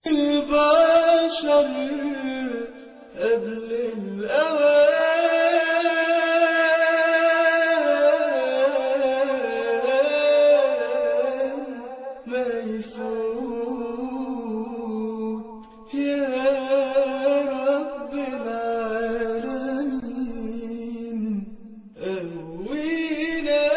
البشر قبل الأوان ما يفوت يا رب العالمين قوينا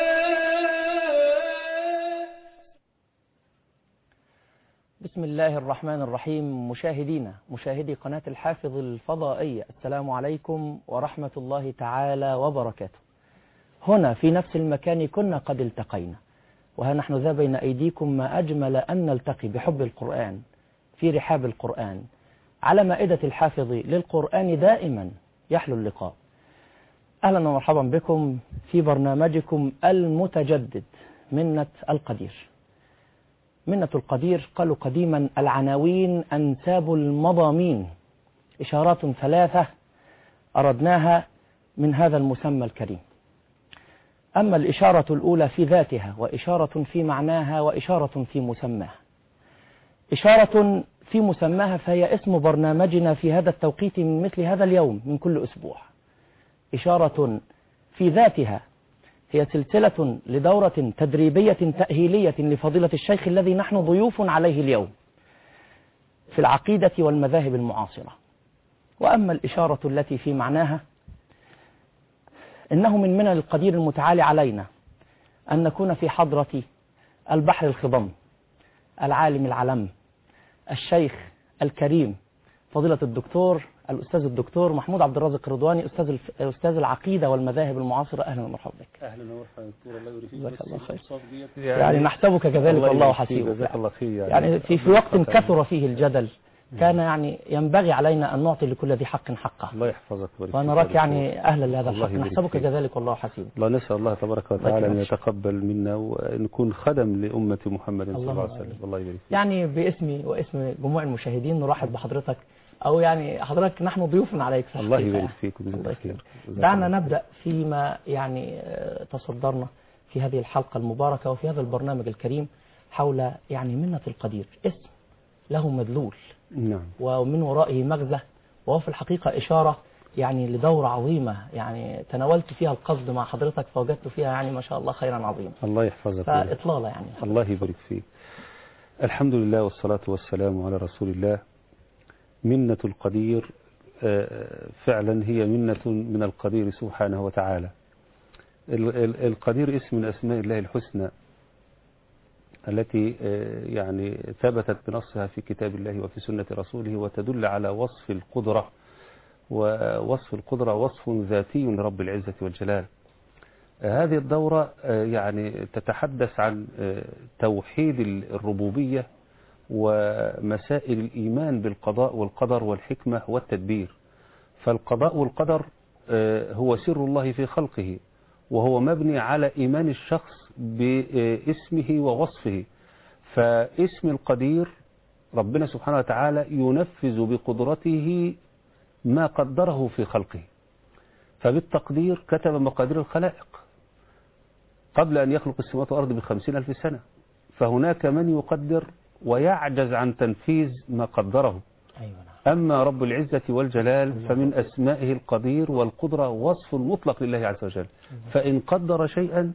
بسم الله الرحمن الرحيم مشاهدينا مشاهدي قناة الحافظ الفضائية السلام عليكم ورحمة الله تعالى وبركاته هنا في نفس المكان كنا قد التقينا وها نحن ذا بين أيديكم ما أجمل أن نلتقي بحب القرآن في رحاب القرآن على مائدة الحافظ للقرآن دائما يحلو اللقاء أهلا ومرحبا بكم في برنامجكم المتجدد منة القدير منة القدير قالوا قديما العناوين أنساب المضامين إشارات ثلاثة أردناها من هذا المسمى الكريم أما الإشارة الأولى في ذاتها وإشارة في معناها وإشارة في مسماها إشارة في مسماها فهي اسم برنامجنا في هذا التوقيت من مثل هذا اليوم من كل أسبوع إشارة في ذاتها هي سلسلة لدورة تدريبية تأهيلية لفضيلة الشيخ الذي نحن ضيوف عليه اليوم في العقيدة والمذاهب المعاصرة وأما الإشارة التي في معناها إنه من منن القدير المتعالي علينا أن نكون في حضرة البحر الخضم العالم العلم الشيخ الكريم فضيلة الدكتور الأستاذ الدكتور محمود عبد الرازق الرضواني أستاذ الف... أستاذ العقيدة والمذاهب المعاصرة أهلا ومرحبا بك اهلا ومرحبا دكتور الله يبارك فيك جزاك الله بس خير. الصوت ديت يعني نحسبك كذلك الله والله يبارك فيك، حسيبك جزاك الله خير يعني في, في وقت ربنا كثر فيه الجدل كان يعني ينبغي علينا أن نعطي لكل ذي حق حقه الله يحفظك ويبارك فيك ونراك يا يعني أهلا لهذا الله الحق يبارك نحسبك فيك. كذلك والله حسيبك الله نسأل الله تبارك وتعالى أن يكرمك. يتقبل منا ونكون خدم لأمة محمد صلى الله عليه اللهم وسلم الله يبارك فيك يعني باسمي واسم جموع المشاهدين نرحب بحضرتك أو يعني حضرتك نحن ضيوف عليك في الله الحقيقة يبارك فيك الله وجزاك يكرمك. خير جزاك دعنا الله. نبدأ فيما يعني آه، تصدرنا في هذه الحلقة المباركة وفي هذا البرنامج الكريم حول يعني منة القدير اسم له مدلول نعم ومن ورائه مغزى وهو في الحقيقة إشارة يعني لدورة عظيمة يعني تناولت فيها القصد مع حضرتك فوجدت فيها يعني ما شاء الله خيرا عظيما الله يحفظك ويبارك. فإطلالة يعني الله يبارك فيك الحمد لله والصلاة والسلام على رسول الله منة القدير آه، فعلا هي منة من القدير سبحانه وتعالى ال- ال- القدير اسم من أسماء الله الحسنى التي آه، يعني ثبتت بنصها في كتاب الله وفي سنة رسوله وتدل على وصف القدرة ووصف القدرة وصف ذاتي لرب العزة والجلال آه، هذه الدورة آه، يعني تتحدث عن آه، توحيد الربوبية ومسائل الإيمان بالقضاء والقدر والحكمة والتدبير فالقضاء والقدر آه، هو سر الله في خلقه وهو مبني على إيمان الشخص باسمه ووصفه فاسم القدير ربنا سبحانه وتعالى ينفذ بقدرته ما قدره في خلقه فبالتقدير كتب مقادير الخلائق قبل أن يخلق السماوات والأرض بخمسين ألف سنة فهناك من يقدر ويعجز عن تنفيذ ما قدره أيوة نعم. أما رب العزة والجلال فمن أسمائه القدير والقدرة وصف مطلق لله عز وجل فإن قدر شيئا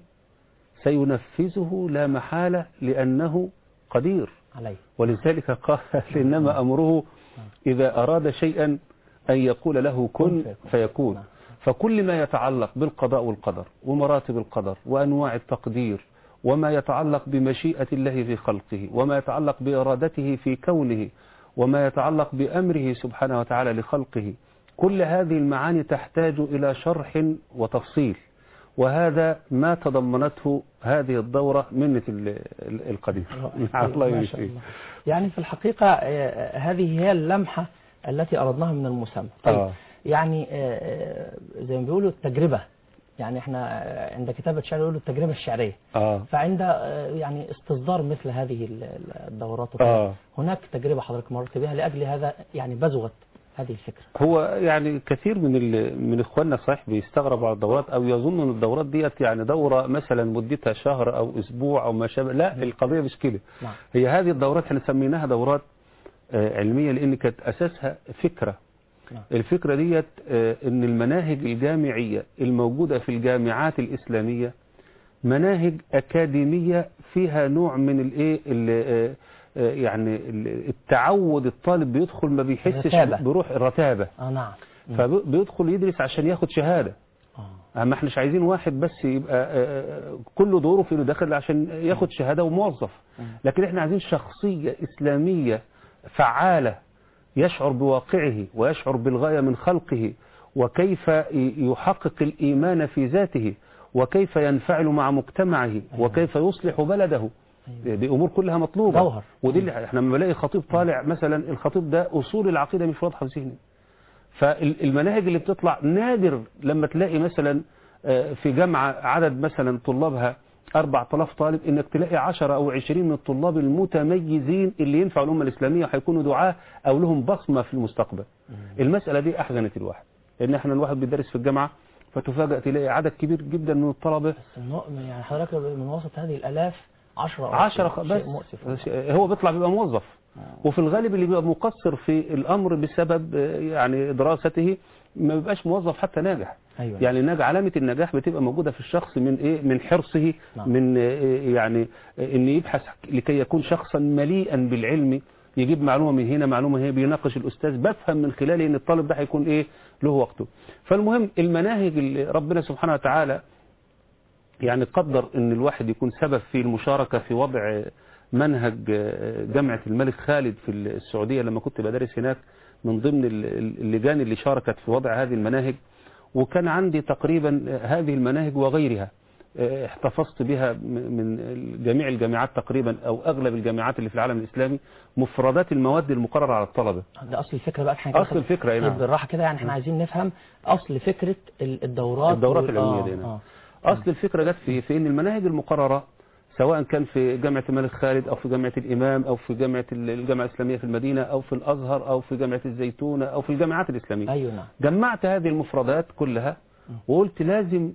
سينفذه لا محالة لأنه قدير عليه ولذلك قال إنما أمره إذا أراد شيئا أن يقول له كن كن فيكون نعم. فكل ما يتعلق بالقضاء والقدر ومراتب القدر وأنواع التقدير وما يتعلق بمشيئة الله في خلقه وما يتعلق بإرادته في كونه وما يتعلق بأمره سبحانه وتعالى لخلقه كل هذه المعاني تحتاج إلى شرح وتفصيل وهذا ما تضمنته هذه الدورة منة ال- ال- القدير الله ما يبارك شاء فيك الله يعني في الحقيقة آه، هذه هي اللمحة التي أردناها من المسمى طيب آه. يعني آه، آه، زي ما بيقولوا التجربة يعني احنا آه، عند كتابة شعر يقولوا التجربة الشعرية آه فعند آه، يعني استصدار مثل هذه ال- ال- الدورات وكده، آه. هناك تجربة حضرتك مررت بها لأجل هذا يعني بزغت هذه الفكرة هو يعني كثير من ال... من اخواننا صحيح بيستغربوا على الدورات او يظن ان الدورات ديت يعني دوره مثلا مدتها شهر او اسبوع او ما شابه لا القضيه مش كده نعم هي هذه الدورات احنا سميناها دورات آه، علمية لأن كانت أساسها فكرة نعم. الفكرة ديت آه، أن المناهج الجامعية الموجودة في الجامعات الإسلامية مناهج أكاديمية فيها نوع من الإيه ال- آه، آه، يعني ال- التعود الطالب بيدخل ما بيحسش الرتابة. بروح الرتابة اه نعم مم. فبيدخل يدرس عشان ياخد شهادة آه. ما احناش عايزين واحد بس يبقى آه، آه، كل دوره في انه داخل عشان ياخد شهادة وموظف مم. لكن احنا عايزين شخصية إسلامية فعالة يشعر بواقعه ويشعر بالغاية من خلقه وكيف ي- يحقق الإيمان في ذاته وكيف ينفعل مع مجتمعه وكيف يصلح بلده دي أمور كلها مطلوبة جوهر. ودي اللي احنا لما بنلاقي خطيب طالع مثلا الخطيب ده أصول العقيدة مش واضحة في ذهنه فالمناهج اللي بتطلع نادر لما تلاقي مثلا آه، في جامعة عدد مثلا طلابها 4000 طالب انك تلاقي 10 او 20 من الطلاب المتميزين اللي ينفعوا الامه الاسلاميه وهيكونوا دعاه او لهم بصمه في المستقبل. المساله دي احزنت الواحد لان احنا الواحد بيدرس في الجامعه فتفاجئ تلاقي عدد كبير جدا من الطلبه بس النوع- يعني حضرتك من وسط هذه الآلاف 10 10 خ- بس بس هو بيطلع بيبقى موظف وفي الغالب اللي بيبقى مقصر في الامر بسبب آه، يعني دراسته ما بيبقاش موظف حتى ناجح أيوة. يعني النج... علامة النجاح بتبقى موجودة في الشخص من ايه من حرصه نعم. من إيه يعني آه، ان يبحث لكي يكون شخصا مليئا بالعلم يجيب معلومة من هنا معلومة هنا بيناقش الأستاذ بفهم من خلاله ان الطالب ده هيكون ايه له وقته فالمهم المناهج اللي ربنا سبحانه وتعالى يعني قدر ان الواحد يكون سبب في المشاركة في وضع منهج جامعة الملك خالد في السعودية لما كنت بدرس هناك من ضمن اللجان اللي شاركت في وضع هذه المناهج وكان عندي تقريبا هذه المناهج وغيرها احتفظت بها من جميع الجامعات تقريبا او اغلب الجامعات اللي في العالم الاسلامي مفردات المواد المقررة على الطلبة ده اصل الفكره بقى احنا اصل الفكرة اي نعم بالراحه كده يعني احنا عايزين نفهم اصل فكره ال- الدورات الدورات وال- العلمية آه، دي نعم. آه. اصل الفكرة جت في في ان المناهج المقررة سواء كان في جامعة الملك خالد او في جامعة الامام او في جامعة ال- الجامعة الاسلامية في المدينة او في الازهر او في جامعة الزيتونة او في الجامعات الاسلامية ايوه نعم جمعت هذه المفردات كلها وقلت لازم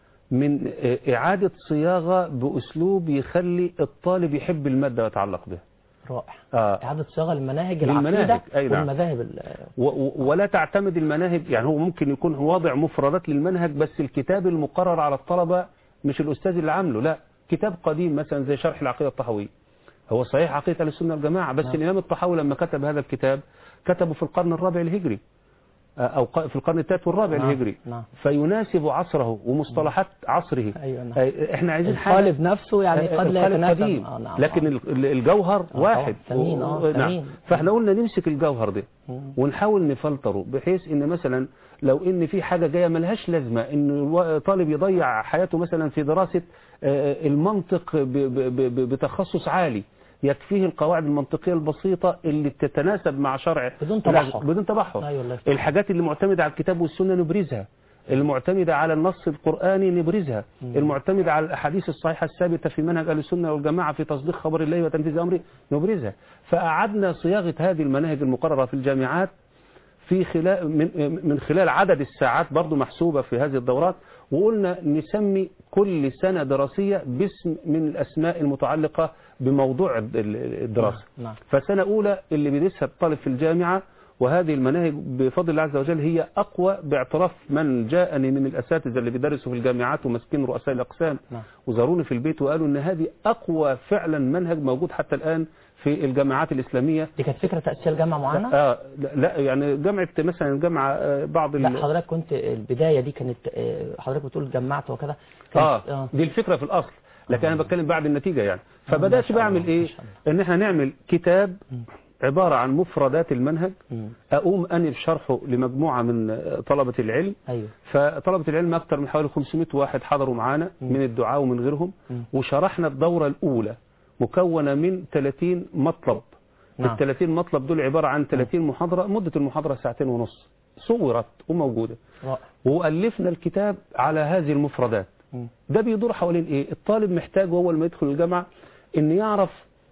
من إعادة صياغة بأسلوب يخلي الطالب يحب المادة ويتعلق بها رائع آه. اعاده صياغه المناهج للمناهج، العقيده أي نعم. والمذاهب ال- و- و- ولا تعتمد المناهج يعني هو ممكن يكون واضع مفردات للمنهج بس الكتاب المقرر على الطلبة مش الأستاذ اللي عامله لا كتاب قديم مثلا زي شرح العقيدة الطحوية هو صحيح عقيدة أهل السنة والجماعة بس نعم. الإمام الطحاوي لما كتب هذا الكتاب كتبه في القرن الرابع الهجري آه، أو ق- في القرن الثالث والرابع نعم، الهجري نعم. فيناسب عصره ومصطلحات عصره أيوة، نعم. آه، احنا عايزين حاجة القالب نفسه يعني قد لا القالب يتناسب قديم آه، نعم، لكن آه. ال- ال- الجوهر آه، واحد طبعاً. ثمين، آه، و- نعم. ثمين. فاحنا قلنا نمسك الجوهر ده مم. ونحاول نفلتره بحيث ان مثلا لو ان في حاجة جاية ملهاش لازمة ان الو- طالب يضيع حياته مثلا في دراسة آه، المنطق ب- ب- ب- بتخصص عالي يكفيه القواعد المنطقية البسيطة اللي تتناسب مع شرع بدون تبحر. بدون تبحر أيوة الله يفتح. الحاجات اللي معتمدة على الكتاب والسنة نبرزها المعتمدة على النص القرآني نبرزها المعتمدة على الأحاديث الصحيحة الثابتة في منهج أهل السنة والجماعة في تصديق خبر الله وتنفيذ أمره نبرزها فأعدنا صياغة هذه المناهج المقررة في الجامعات في خلال من من خلال عدد الساعات برضو محسوبة في هذه الدورات وقلنا نسمي كل سنة دراسية باسم من الأسماء المتعلقة بموضوع الد- الدراسة نعم. فسنة أولى اللي بيدرسها الطالب في الجامعة وهذه المناهج بفضل الله عز وجل هي أقوى باعتراف من جاءني من الأساتذة اللي بيدرسوا في الجامعات ومسكين رؤساء الأقسام نعم. وزاروني في البيت وقالوا إن هذه أقوى فعلا منهج موجود حتى الآن في الجامعات الإسلامية دي كانت فكره تاسيس الجامعه معانا آه لا- لا يعني جامعة مثلا جامعة آه، بعض لا ال- حضرتك كنت البدايه دي كانت آه، حضرتك بتقول جمعت وكذا كانت اه دي الفكرة في الأصل لكن أنا بتكلم بعد النتيجة يعني فبدأت ما شاء بعمل الله، إيه ما شاء الله. إن إحنا نعمل كتاب عبارة عن مفردات المنهج مم. أقوم أني بشرحه لمجموعة من آه، طلبة العلم ايوه فطلبة العلم أكثر من حوالي 500 واحد حضروا معانا من الدعاء ومن غيرهم مم. وشرحنا الدورة الأولى مكونة من 30 مطلب نعم. ال 30 مطلب دول عبارة عن 30 محاضرة مدة المحاضرة ساعتين ونص صورت وموجودة رائع وألفنا الكتاب على هذه المفردات مم. ده بيدور حوالين ايه الطالب محتاج اول ما يدخل الجامعة ان يعرف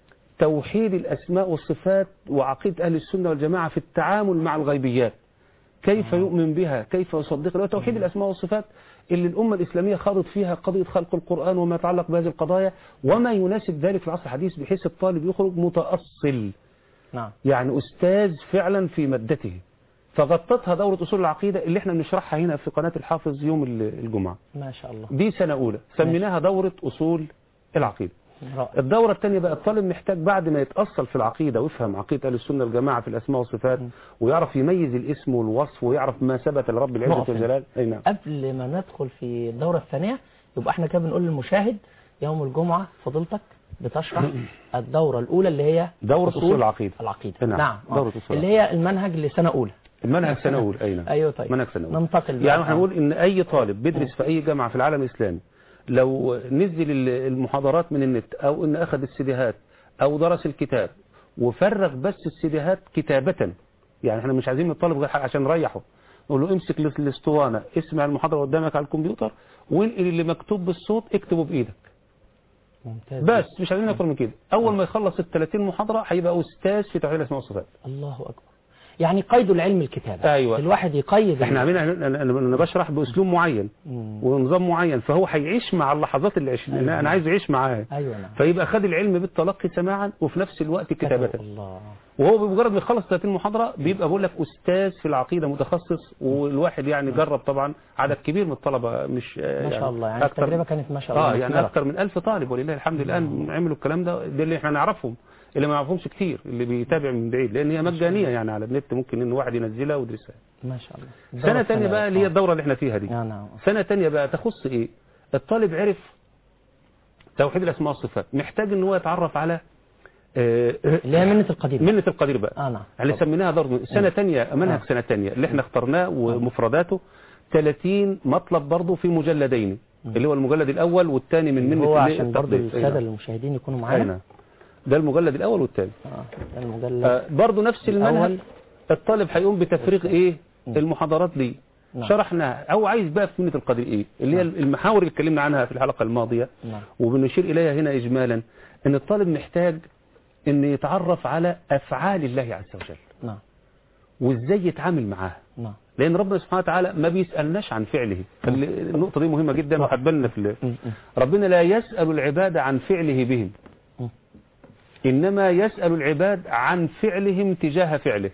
توحيد الاسماء والصفات وعقيدة اهل السنة والجماعة في التعامل مع الغيبيات كيف يؤمن بها كيف يصدقها اللي هو توحيد الاسماء والصفات اللي الامة الاسلامية خاضت فيها قضية خلق القرآن وما يتعلق بهذه القضايا وما يناسب ذلك في العصر الحديث بحيث الطالب يخرج متأصل نعم يعني أستاذ فعلا في مادته فغطتها دورة أصول العقيدة اللي احنا بنشرحها هنا في قناة الحافظ يوم ال- الجمعة ما شاء الله دي سنة أولى سميناها دورة أصول العقيدة رائع الدورة الثانية بقى الطالب محتاج بعد ما يتأصل في العقيدة ويفهم عقيدة أهل السنة والجماعة في الأسماء والصفات ويعرف يميز الاسم والوصف ويعرف ما ثبت لرب العزة نقف هنا. والجلال أي نعم قبل ما ندخل في الدورة الثانية يبقى احنا كده بنقول للمشاهد يوم الجمعة فضيلتك بتشرح الدورة الأولى اللي هي دورة أصول العقيدة العقيدة نعم. نعم آه. دورة أصول اللي هي المنهج لسنة أولى المنهج سنة أولى أي نعم أيوه طيب منهج سنة أولى ننتقل بقى. يعني احنا نقول ان اي طالب بيدرس في اي جامعة في العالم الاسلامي لو نزل ال- المحاضرات من النت او ان اخذ السيديهات او درس الكتاب وفرغ بس السيديهات كتابة يعني احنا مش عايزين من الطالب غير حاجة عشان نريحه نقول له امسك الاس- الاسطوانة اسمع المحاضرة قدامك على الكمبيوتر وانقل اللي مكتوب بالصوت اكتبه بايدك ممتاز بس مش عايزين اكتر من كده اول ما يخلص ال 30 محاضرة هيبقى استاذ في توحيد الاسماء والصفات الله أكبر يعني قيد العلم الكتابة أيوة. الواحد الواحد يقيد احنا عاملين انا أنا- انا بشرح باسلوب معين مم. ونظام معين فهو هيعيش مع اللحظات اللي عشنا أيوة. انا عايز يعيش معاها أيوة نعم فيبقى خد العلم بالتلقي سماعا وفي نفس الوقت كتابة الله وهو بمجرد ما يخلص 30 محاضرة بيبقى بقول لك أستاذ في العقيدة متخصص والواحد يعني جرب طبعا عدد كبير من الطلبة مش ما شاء الله يعني التجربة كانت ما شاء الله اه يعني مثمرة. أكثر من 1000 طالب ولله الحمد الآن عملوا الكلام ده ده اللي احنا نعرفهم اللي ما يعرفهمش كتير اللي بيتابع من بعيد لأن هي مجانية يعني على النت ممكن إن واحد ينزلها ويدرسها ما شاء الله الدورة سنة تانية الثانية بقى اللي هي الدورة اللي احنا فيها دي آه، نعم سنة تانية بقى تخص ايه الطالب عرف توحيد الاسماء والصفات محتاج ان هو يتعرف على آه، اللي هي منة القدير منة القدير بقى اه نعم اللي سميناها دار سنة تانية منهج آه. سنة تانية اللي احنا اخترناه ومفرداته 30 مطلب برضه في مجلدين اللي هو المجلد الاول والثاني من منة هو اللي- عشان برضو التقدير. أي السادة نعم. المشاهدين يكونوا أي معانا نعم. ده المجلد الاول والثاني اه ده المجلد آه، برضه نفس المنهج الأول. الطالب هيقوم بتفريغ ايه المحاضرات دي نعم. شرحناها او عايز بقى في منة القدر ايه اللي هي المحاور اللي اتكلمنا عنها في الحلقة الماضية نعم وبنشير اليها هنا اجمالا ان الطالب محتاج ان يتعرف على افعال الله عز وجل نعم وازاي يتعامل معاها نعم لان ربنا سبحانه وتعالى ما بيسالناش عن فعله خلي- النقطه دي مهمه جدا وخد بالنا في ال- م- م. ربنا لا يسال العباد عن فعله بهم م. انما يسال العباد عن فعلهم تجاه فعله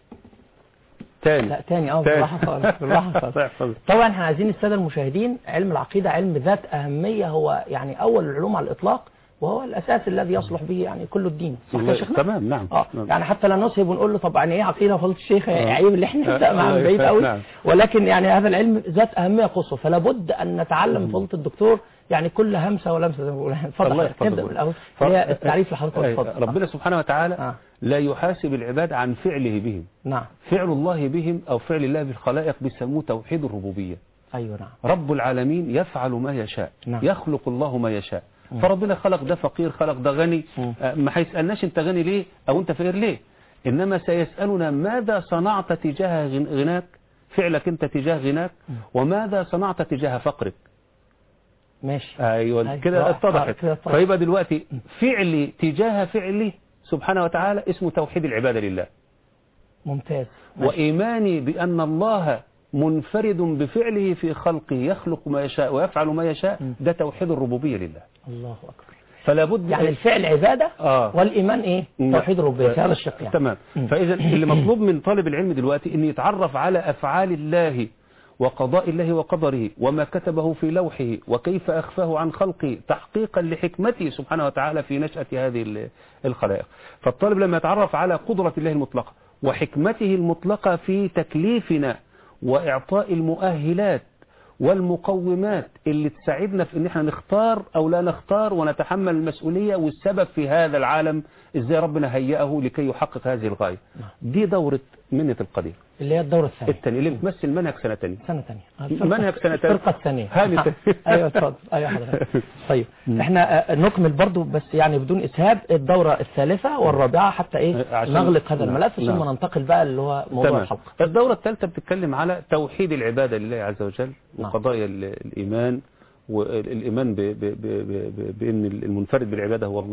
تاني لا تاني اه تاني. بالراحة خالص بالراحة خالص صح، صح. طبعا احنا عايزين السادة المشاهدين علم العقيدة علم ذات أهمية هو يعني أول العلوم على الإطلاق وهو الأساس الذي يصلح به يعني كل الدين صح يا شيخنا؟ تمام نعم اه نعم. يعني حتى لا نسهب ونقول له طب يعني ايه عقيده فضيله الشيخ آه. عيب اللي احنا نبدا معاه من بعيد قوي نعم. ولكن يعني هذا العلم ذات اهميه قصوى فلا بد ان نتعلم من فضيله الدكتور يعني كل همسه ولمسه زي ما بيقولوا الله اتفضل يحفظك. نبدا من الاول ف- هي التعريف لحضرتك أي، اتفضل ربنا سبحانه وتعالى آه. لا يحاسب العباد عن فعله بهم نعم فعل الله بهم أو فعل الله بالخلائق بيسموه توحيد الربوبية ايوه نعم رب العالمين يفعل ما يشاء نعم. يخلق الله ما يشاء فربنا خلق ده فقير خلق ده غني مم. آه، ما هيسألناش انت غني ليه او انت فقير ليه انما سيسألنا ماذا صنعت تجاه غن- غناك فعلك انت تجاه غناك وماذا صنعت تجاه فقرك ماشي ايوه أيوة. كده آه، اتضحت كده اتضحت. فيبقى دلوقتي فعلي تجاه فعلي سبحانه وتعالى اسمه توحيد العبادة لله ممتاز ماشي. وإيماني بأن الله منفرد بفعله في خلقه يخلق ما يشاء ويفعل ما يشاء ده توحيد الربوبية لله الله اكبر فلا بد يعني الفعل عباده آه. والايمان ايه نعم. توحيد ربنا في هذا الشق يعني تمام فإذا اللي مطلوب من طالب العلم دلوقتي أن يتعرف على أفعال الله وقضاء الله وقدره وما كتبه في لوحه وكيف أخفاه عن خلقه تحقيقا لحكمته سبحانه وتعالى في نشأة هذه ال- الخلائق فالطالب لما يتعرف على قدرة الله المطلقة وحكمته المطلقة في تكليفنا وإعطاء المؤهلات والمقومات اللي تساعدنا في ان احنا نختار او لا نختار ونتحمل المسؤولية والسبب في هذا العالم ازاي ربنا هيئه لكي يحقق هذه الغاية دي دورة منة القدير اللي هي الدوره الثانيه الثاني اللي بتمثل منهج سنة تانية سنه ثانيه منهج سنة تانية. الفرقه الثانيه هاني تاني. ايوه اتفضل ايوه حضرتك طيب احنا آه، نكمل برضو بس يعني بدون اسهاب الدوره الثالثه والرابعه حتى ايه عشان- نغلق هذا نعم. الملف ثم نعم. ننتقل بقى اللي هو موضوع تمام. الحلقه الدورة الثالثة بتتكلم على توحيد العبادة لله عز وجل نعم. وقضايا ال- الإيمان والإيمان ب- ب- ب- ب- ب- بأن المنفرد بالعبادة هو الله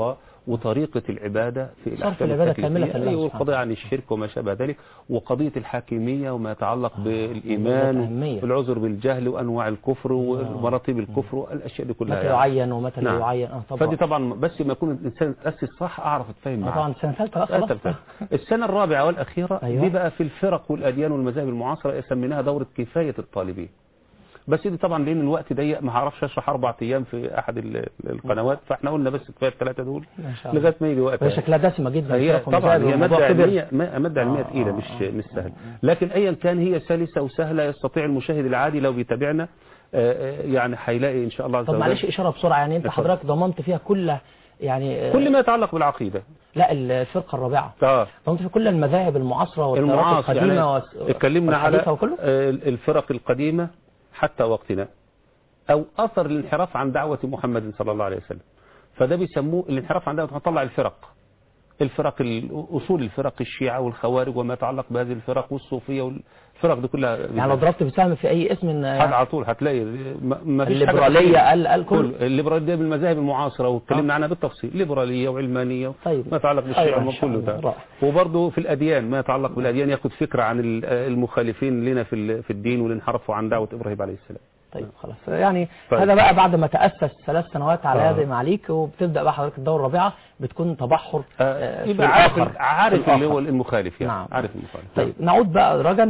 وطريقة العبادة في الأحكام العبادة التكليفية. كاملة لله أيوة، سبحانه والقضاء عن الشرك وما شابه ذلك وقضية الحاكمية وما يتعلق بالإيمان أهمية. والعذر بالجهل وأنواع الكفر ومراتب الكفر والأشياء دي كلها متى يعني. يعين ومتى لا نعم. يعين اه طبعا فدي طبعا بس ما يكون الإنسان أسس صح أعرف أتفاهم آه معاه طبعا سنة ثالثة بقى خلاص الثالثة. السنة الرابعة والأخيرة أيوة. دي بقى في الفرق والأديان والمذاهب المعاصرة سميناها دورة كفاية الطالبين بس دي طبعا لأن الوقت ضيق ما هعرفش أشرح أربع أيام في أحد ال- القنوات فإحنا قلنا بس كفاية الثلاثة دول ما شاء الله لغاية ما يجي وقت وهي شكلها دسمة جدا هي الفرق طبعا والمذاهب هي والموضوع مادة كبر. علمية ما- مادة علمية آه، تقيلة آه، مش آه. مش سهلة لكن أيا كان هي سلسة وسهلة يستطيع المشاهد العادي لو بيتابعنا آه، آه، يعني هيلاقي إن شاء الله عز طب وجل معلش إشارة بسرعة يعني أنت اتفضل. حضرتك ضمنت فيها كل يعني آه، كل ما يتعلق بالعقيدة لا الفرقة الرابعة اه ضمنت في كل المذاهب المعاصرة والتيارات المعاصر القديمة يعني والس- اتكلمنا على والحديثة وكله آه، الفرق القديمة حتى وقتنا أو أثر الانحراف عن دعوة محمد صلى الله عليه وسلم فده بيسموه الانحراف عن دعوة محمد طلع الفرق الفرق ال- أصول الفرق الشيعة والخوارج وما يتعلق بهذه الفرق والصوفية والفرق دي كلها يعني لو ضربت بسهم في أي اسم إن هذا على طول هتلاقي ما ما فيش حاجة الليبرالية تقريباً. قال قال كل كل الليبرالية دي بالمذاهب المعاصرة واتكلمنا عنها بالتفصيل ليبرالية وعلمانية طيب. ما يتعلق بالشيعة أيوة، إن أيوة شاء كله الله. ده رائع. وبرضه في الأديان ما يتعلق بالأديان ياخد فكرة عن ال- المخالفين لنا في ال- في الدين واللي انحرفوا عن دعوة إبراهيم عليه السلام طيب خلاص يعني طيب. هذا بقى بعد ما تأسس ثلاث سنوات على آه. هذه معاليك وبتبدأ بقى حضرتك الدورة الرابعة بتكون تبحر آه، في يبقى عارف الآخر. عارف في اللي هو الآخر. المخالف يعني نعم. عارف المخالف طيب نعود بقى رجا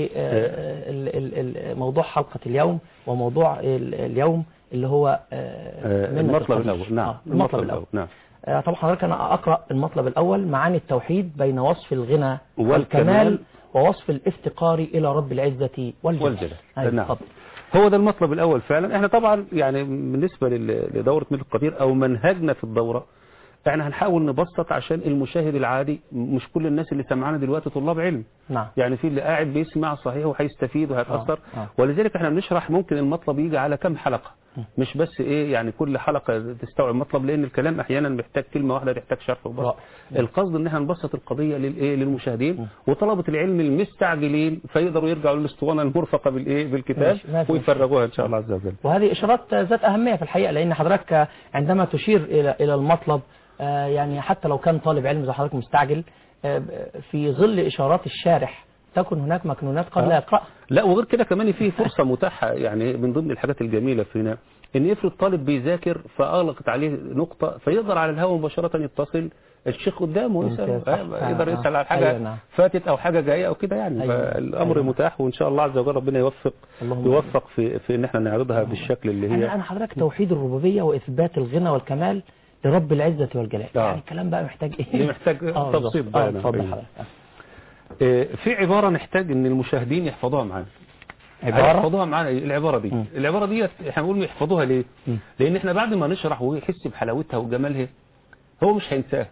لموضوع حلقة اليوم وموضوع ال- اليوم اللي هو آه، آه، منة المطلب القدير. الأول نعم آه، المطلب الأول نعم آه، طبعا حضرتك أنا أقرأ المطلب الأول معاني التوحيد بين وصف الغنى والكمال والكمال ووصف الافتقار إلى رب العزة والجلال والجلال أيوة، نعم اتفضل. هو ده المطلب الأول فعلا احنا طبعا يعني بالنسبة لل- لدورة ملك القدير أو منهجنا في الدورة احنا هنحاول نبسط عشان المشاهد العادي مش كل الناس اللي سمعانا دلوقتي طلاب علم نعم يعني في اللي قاعد بيسمع صحيح وهيستفيد وهيتأثر آه، آه. ولذلك احنا بنشرح ممكن المطلب يجي على كم حلقة مش بس ايه يعني كل حلقة تستوعب مطلب لان الكلام احيانا بيحتاج كلمة واحدة تحتاج شرح وبس رائع. القصد ان احنا نبسط القضية للايه للمشاهدين وطلبة العلم المستعجلين فيقدروا يرجعوا للاسطوانة المرفقة بالايه بالكتاب ماشي، ماشي. ويفرغوها ان شاء الله عز وجل وهذه إشارات ذات أهمية في الحقيقة لأن حضرتك عندما تشير إلى إلى المطلب آه، يعني حتى لو كان طالب علم زي حضرتك مستعجل آه، في ظل إشارات الشارح تكن هناك مكنونات قد لا آه. يقرأ لا وغير كده كمان في فرصة متاحة يعني من ضمن الحاجات الجميلة فينا ان افرض طالب بيذاكر فاغلقت عليه نقطة فيقدر على الهواء مباشرة يتصل الشيخ قدامه ويسأل ممتاز، صح. آه، يقدر آه، يسأل آه. على حاجة أيوة، نعم. فاتت او حاجة جاية او كده يعني أيوة. فالامر أيوة. متاح وان شاء الله عز وجل ربنا يوفق اللهم يوفق في في ان احنا نعرضها بالشكل اللي أنا هي أنا حضرتك توحيد الربوبية وإثبات الغنى والكمال لرب العزة والجلال آه. يعني الكلام بقى محتاج إيه دي محتاج آه، تبسيط بالظبط. بقى آه، أنا. اتفضل أيوة. حضرتك آه. آه، في عبارة نحتاج ان المشاهدين يحفظوها معانا عبارة؟ يحفظوها معانا العبارة دي مم. العبارة دي احنا بنقول يحفظوها ليه مم. لان احنا بعد ما نشرح ويحس بحلاوتها وجمالها هو مش هينساها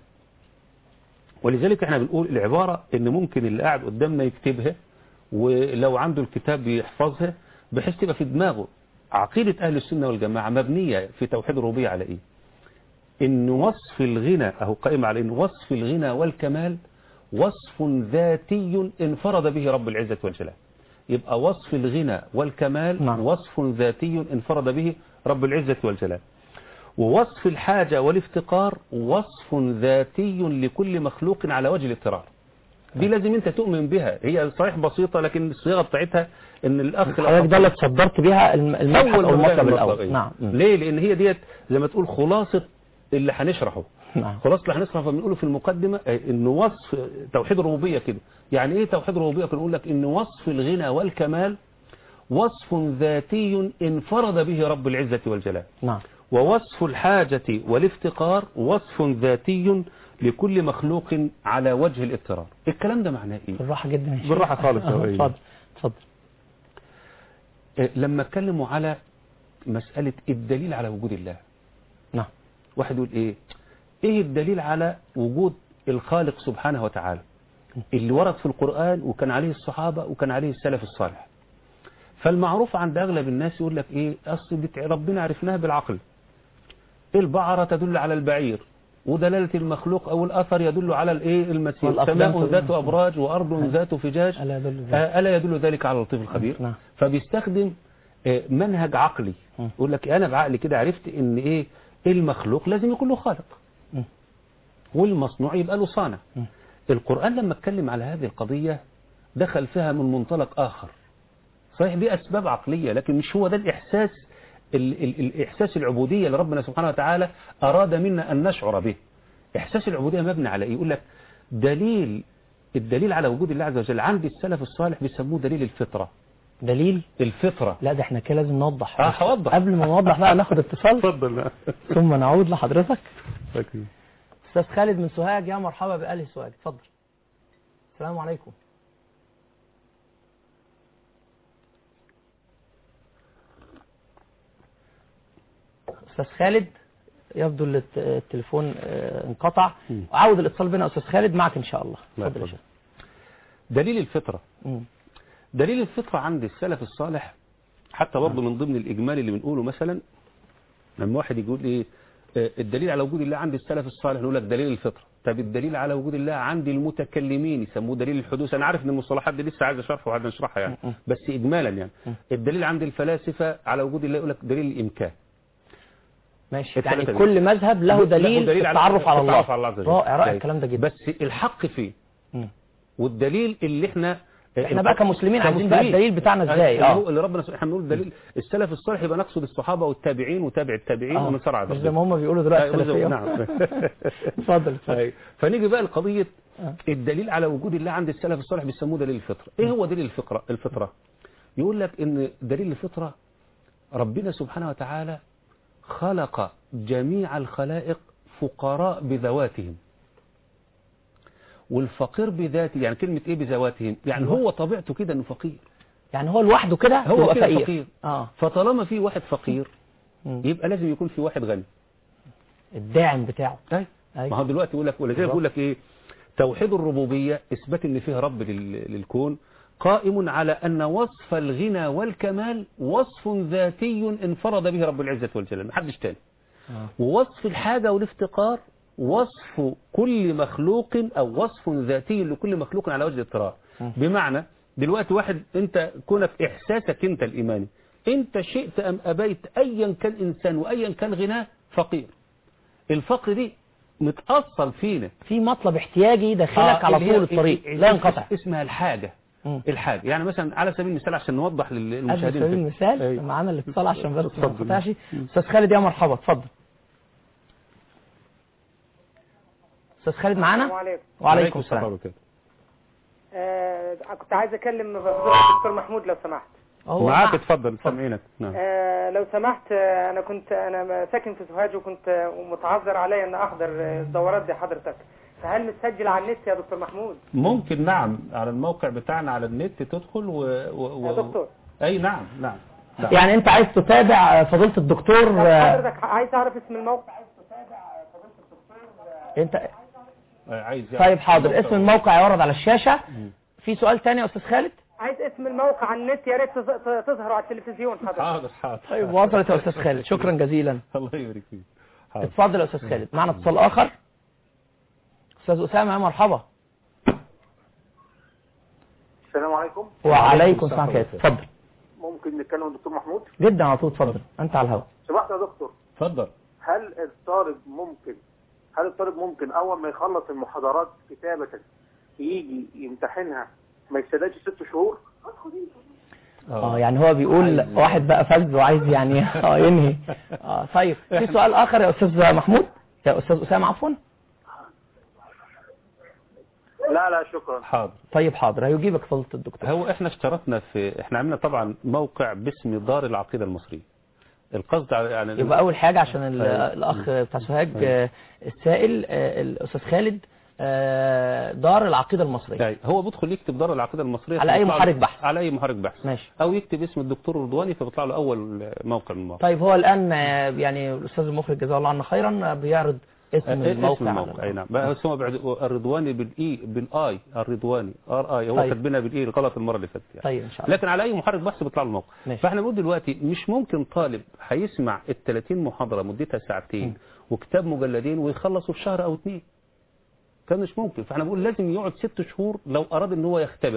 ولذلك احنا بنقول العبارة ان ممكن اللي قاعد قدامنا يكتبها ولو عنده الكتاب يحفظها بحيث تبقى في دماغه عقيدة اهل السنة والجماعة مبنية في توحيد الربوبية على ايه ان وصف الغنى اهو قائم على ان وصف الغنى والكمال وصف ذاتي انفرد به رب العزة والجلال يبقى وصف الغنى والكمال نعم. وصف ذاتي انفرد به رب العزة والجلال ووصف الحاجة والافتقار وصف ذاتي لكل مخلوق على وجه الاضطرار دي لازم انت تؤمن بها هي صحيح بسيطة لكن الصيغة بتاعتها ان الاخ حضرتك ده اللي تصدرت بيها الم- المبحث أو مبدأ المطلب الأول إيه. نعم مم. ليه لان هي ديت زي ما تقول خلاصة اللي هنشرحه نعم خلاص اللي هنشرحه فبنقوله في المقدمة آه، ان وصف توحيد الربوبية كده يعني ايه توحيد الربوبية بنقول لك ان وصف الغنى والكمال وصف ذاتي انفرد به رب العزة والجلال نعم ووصف الحاجة والافتقار وصف ذاتي لكل مخلوق على وجه الاضطرار الكلام ده معناه ايه بالراحة جدا يا شيخ. بالراحة خالص، آه، أيوة. اتفضل اتفضل آه، لما اتكلموا على مسألة الدليل على وجود الله نعم واحد يقول ايه ايه الدليل على وجود الخالق سبحانه وتعالى اللي ورد في القرآن وكان عليه الصحابة وكان عليه السلف الصالح فالمعروف عند اغلب الناس يقول لك ايه اصل دي ربنا عرفناها بالعقل البعرة تدل على البعير ودلالة المخلوق او الاثر يدل على الايه المسير والأقدام سماء تدل- ذات ابراج وارض ذات فجاج ألا يدل ذلك. آه، ألا يدل ذلك على اللطيف الخبير نعم. فبيستخدم آه، منهج عقلي مم. يقول لك انا بعقلي كده عرفت ان ايه المخلوق لازم يكون له خالق مم. والمصنوع يبقى له صانع م. القرآن لما اتكلم على هذه القضية دخل فيها من منطلق آخر صحيح دي أسباب عقلية لكن مش هو ده الإحساس ال ال الإحساس العبودية اللي ربنا سبحانه وتعالى أراد منا أن نشعر به إحساس العبودية مبني على إيه يقول لك دليل الدليل على وجود الله عز وجل عند السلف الصالح بيسموه دليل الفطرة دليل الفطرة لا ده احنا كده لازم نوضح اه هوضح قبل ما نوضح بقى ناخد اتصال اتفضل ثم نعود لحضرتك فاكر. استاذ خالد من سوهاج يا مرحبا بأهل سوهاج اتفضل السلام عليكم استاذ خالد يبدو ان الت- التليفون آه، انقطع مم. عاود الاتصال بنا استاذ خالد معك ان شاء الله الله اتفضل يا يحفظك. شيخ دليل الفطرة مم. دليل الفطرة عند السلف الصالح حتى برضه من ضمن الإجمال اللي بنقوله مثلا لما واحد يقول إيه آه، الدليل على وجود الله عند السلف الصالح نقول لك دليل الفطرة طب الدليل على وجود الله عند المتكلمين يسموه دليل الحدوث أنا عارف إن المصطلحات دي لسه عايز أشرحها وعايز نشرحها يعني م- م. بس إجمالا يعني م. الدليل عند الفلاسفة على وجود الله يقول لك دليل الإمكان ماشي الثلاثة يعني دي. كل مذهب له دليل, في التعرف على الله التعرف على الله عز وجل. رائع رائع طيب. الكلام ده جدا بس الحق فيه مم. والدليل اللي احنا احنا بقى كمسلمين عايزين بقى كمسلمين. الدليل بتاعنا ازاي اللي هو اه اللي ربنا سبحانه احنا بنقول دليل السلف الصالح يبقى نقصد الصحابه والتابعين وتابع التابعين آه. ومن سار على مش ذلك. زي ما هم بيقولوا دلوقتي أيوة، السلفيه نعم اتفضل اتفضل أيوة. فنيجي بقى لقضيه آه. الدليل على وجود الله عند السلف الصالح بيسموه دليل الفطره ايه هو دليل الفطره الفطره يقول لك ان دليل الفطره ربنا سبحانه وتعالى خلق جميع الخلائق فقراء بذواتهم والفقير بذاته يعني كلمة ايه بذواتهم يعني هو طبيعته كده انه فقير يعني هو لوحده كده هو يبقى كده فقير فقير اه فطالما في واحد فقير مم. يبقى لازم يكون في واحد غني الداعم بتاعه طيب أيوة. ما هو دلوقتي يقول لك ولذلك بالظبط. يقول لك ايه توحيد الربوبيه اثبات ان فيه رب لل- للكون قائم على ان وصف الغنى والكمال وصف ذاتي انفرد به رب العزه والجلال محدش تاني آه. ووصف الحاجه والافتقار وصف كل مخلوق او وصف ذاتي لكل مخلوق على وجه الاضطرار م. بمعنى دلوقتي واحد انت كونك احساسك انت الايماني انت شئت ام ابيت ايا كان انسان وايا كان غناه فقير الفقر دي متأصل فينا في مطلب احتياجي داخلك على اللي هي طول الطريق ال- لا ال- ينقطع اسمها الحاجة مم. الحاجة يعني مثلا على سبيل المثال عشان نوضح قبل للمشاهدين سبيل كده. المثال أيوة. معانا الاتصال عشان بس ما اتفضل. نقطعش استاذ خالد يا مرحبا اتفضل استاذ خالد معانا السلام عليكم وعليكم السلام وبركاته. آه كنت عايز اكلم فضيلة الدكتور محمود لو سمحت هو معاك مع- اتفضل سامعينك نعم آه لو سمحت آه انا كنت انا ساكن في سوهاج وكنت آه متعذر عليا ان احضر آه، الدورات دي حضرتك فهل متسجل على النت يا دكتور محمود ممكن نعم على الموقع بتاعنا على النت تدخل و... و... و... يا دكتور اي نعم نعم نعم. يعني انت عايز تتابع فضيلة الدكتور طب آه، حضرتك عايز اعرف اسم الموقع انت آه، عايز طيب حاضر اسم الموقع يورد على الشاشة في سؤال تاني يا استاذ خالد عايز اسم الموقع على النت يا ريت تظ- ت- تظهر على التلفزيون حضرتك حاضر حاضر طيب وصلت يا استاذ خالد شكرا جزيلا الله يبارك فيك حاضر اتفضل يا استاذ خالد معنا اتصال اخر استاذ اسامه يا مرحبا السلام عليكم وعليكم السلام ورحمه الله اتفضل ممكن نتكلم مع الدكتور محمود جدا على طول اتفضل انت على الهواء سمحت يا دكتور اتفضل هل الطالب ممكن هل الطالب ممكن اول ما يخلص المحاضرات كتابة يجي يمتحنها ما يستناش ست شهور اه يعني هو بيقول واحد بقى فز وعايز يعني اه ينهي اه طيب في سؤال اخر يا استاذ محمود يا استاذ اسامه عفوا لا لا شكرا حاضر طيب حاضر هيجيبك فضيله الدكتور هو احنا اشترطنا في احنا عملنا طبعا موقع باسم دار العقيدة المصرية القصد على- يعني يبقى اول حاجه عشان ال- أيوة. الاخ بتاع سوهاج آه، السائل آه، الاستاذ خالد آه، دار العقيده المصريه أي. هو بيدخل يكتب دار العقيدة المصرية على أي فبيطلع له- محرك بحث. على اي محرك بحث ماشي او يكتب اسم الدكتور رضواني فبيطلع له اول موقع من المواقع طيب هو الان آه، يعني الاستاذ المخرج جزاه الله عنا خيرا آه، بيعرض اسم آه، الموقع اسم الموقع على- اي نعم بس هو بعد الرضواني بالاي بالاي الرضواني ار اي هو طيب. كاتبينها بالاي غلط المره اللي فاتت يعني. طيب ان شاء الله لكن على اي محرك بحث بيطلع له الموقع ماشي. فاحنا بنقول دلوقتي مش ممكن طالب هيسمع ال 30 محاضره مدتها ساعتين وكتاب مجلدين ويخلصوا في شهر او اتنين كان مش ممكن فاحنا بنقول لازم يقعد ست شهور لو اراد ان هو يختبر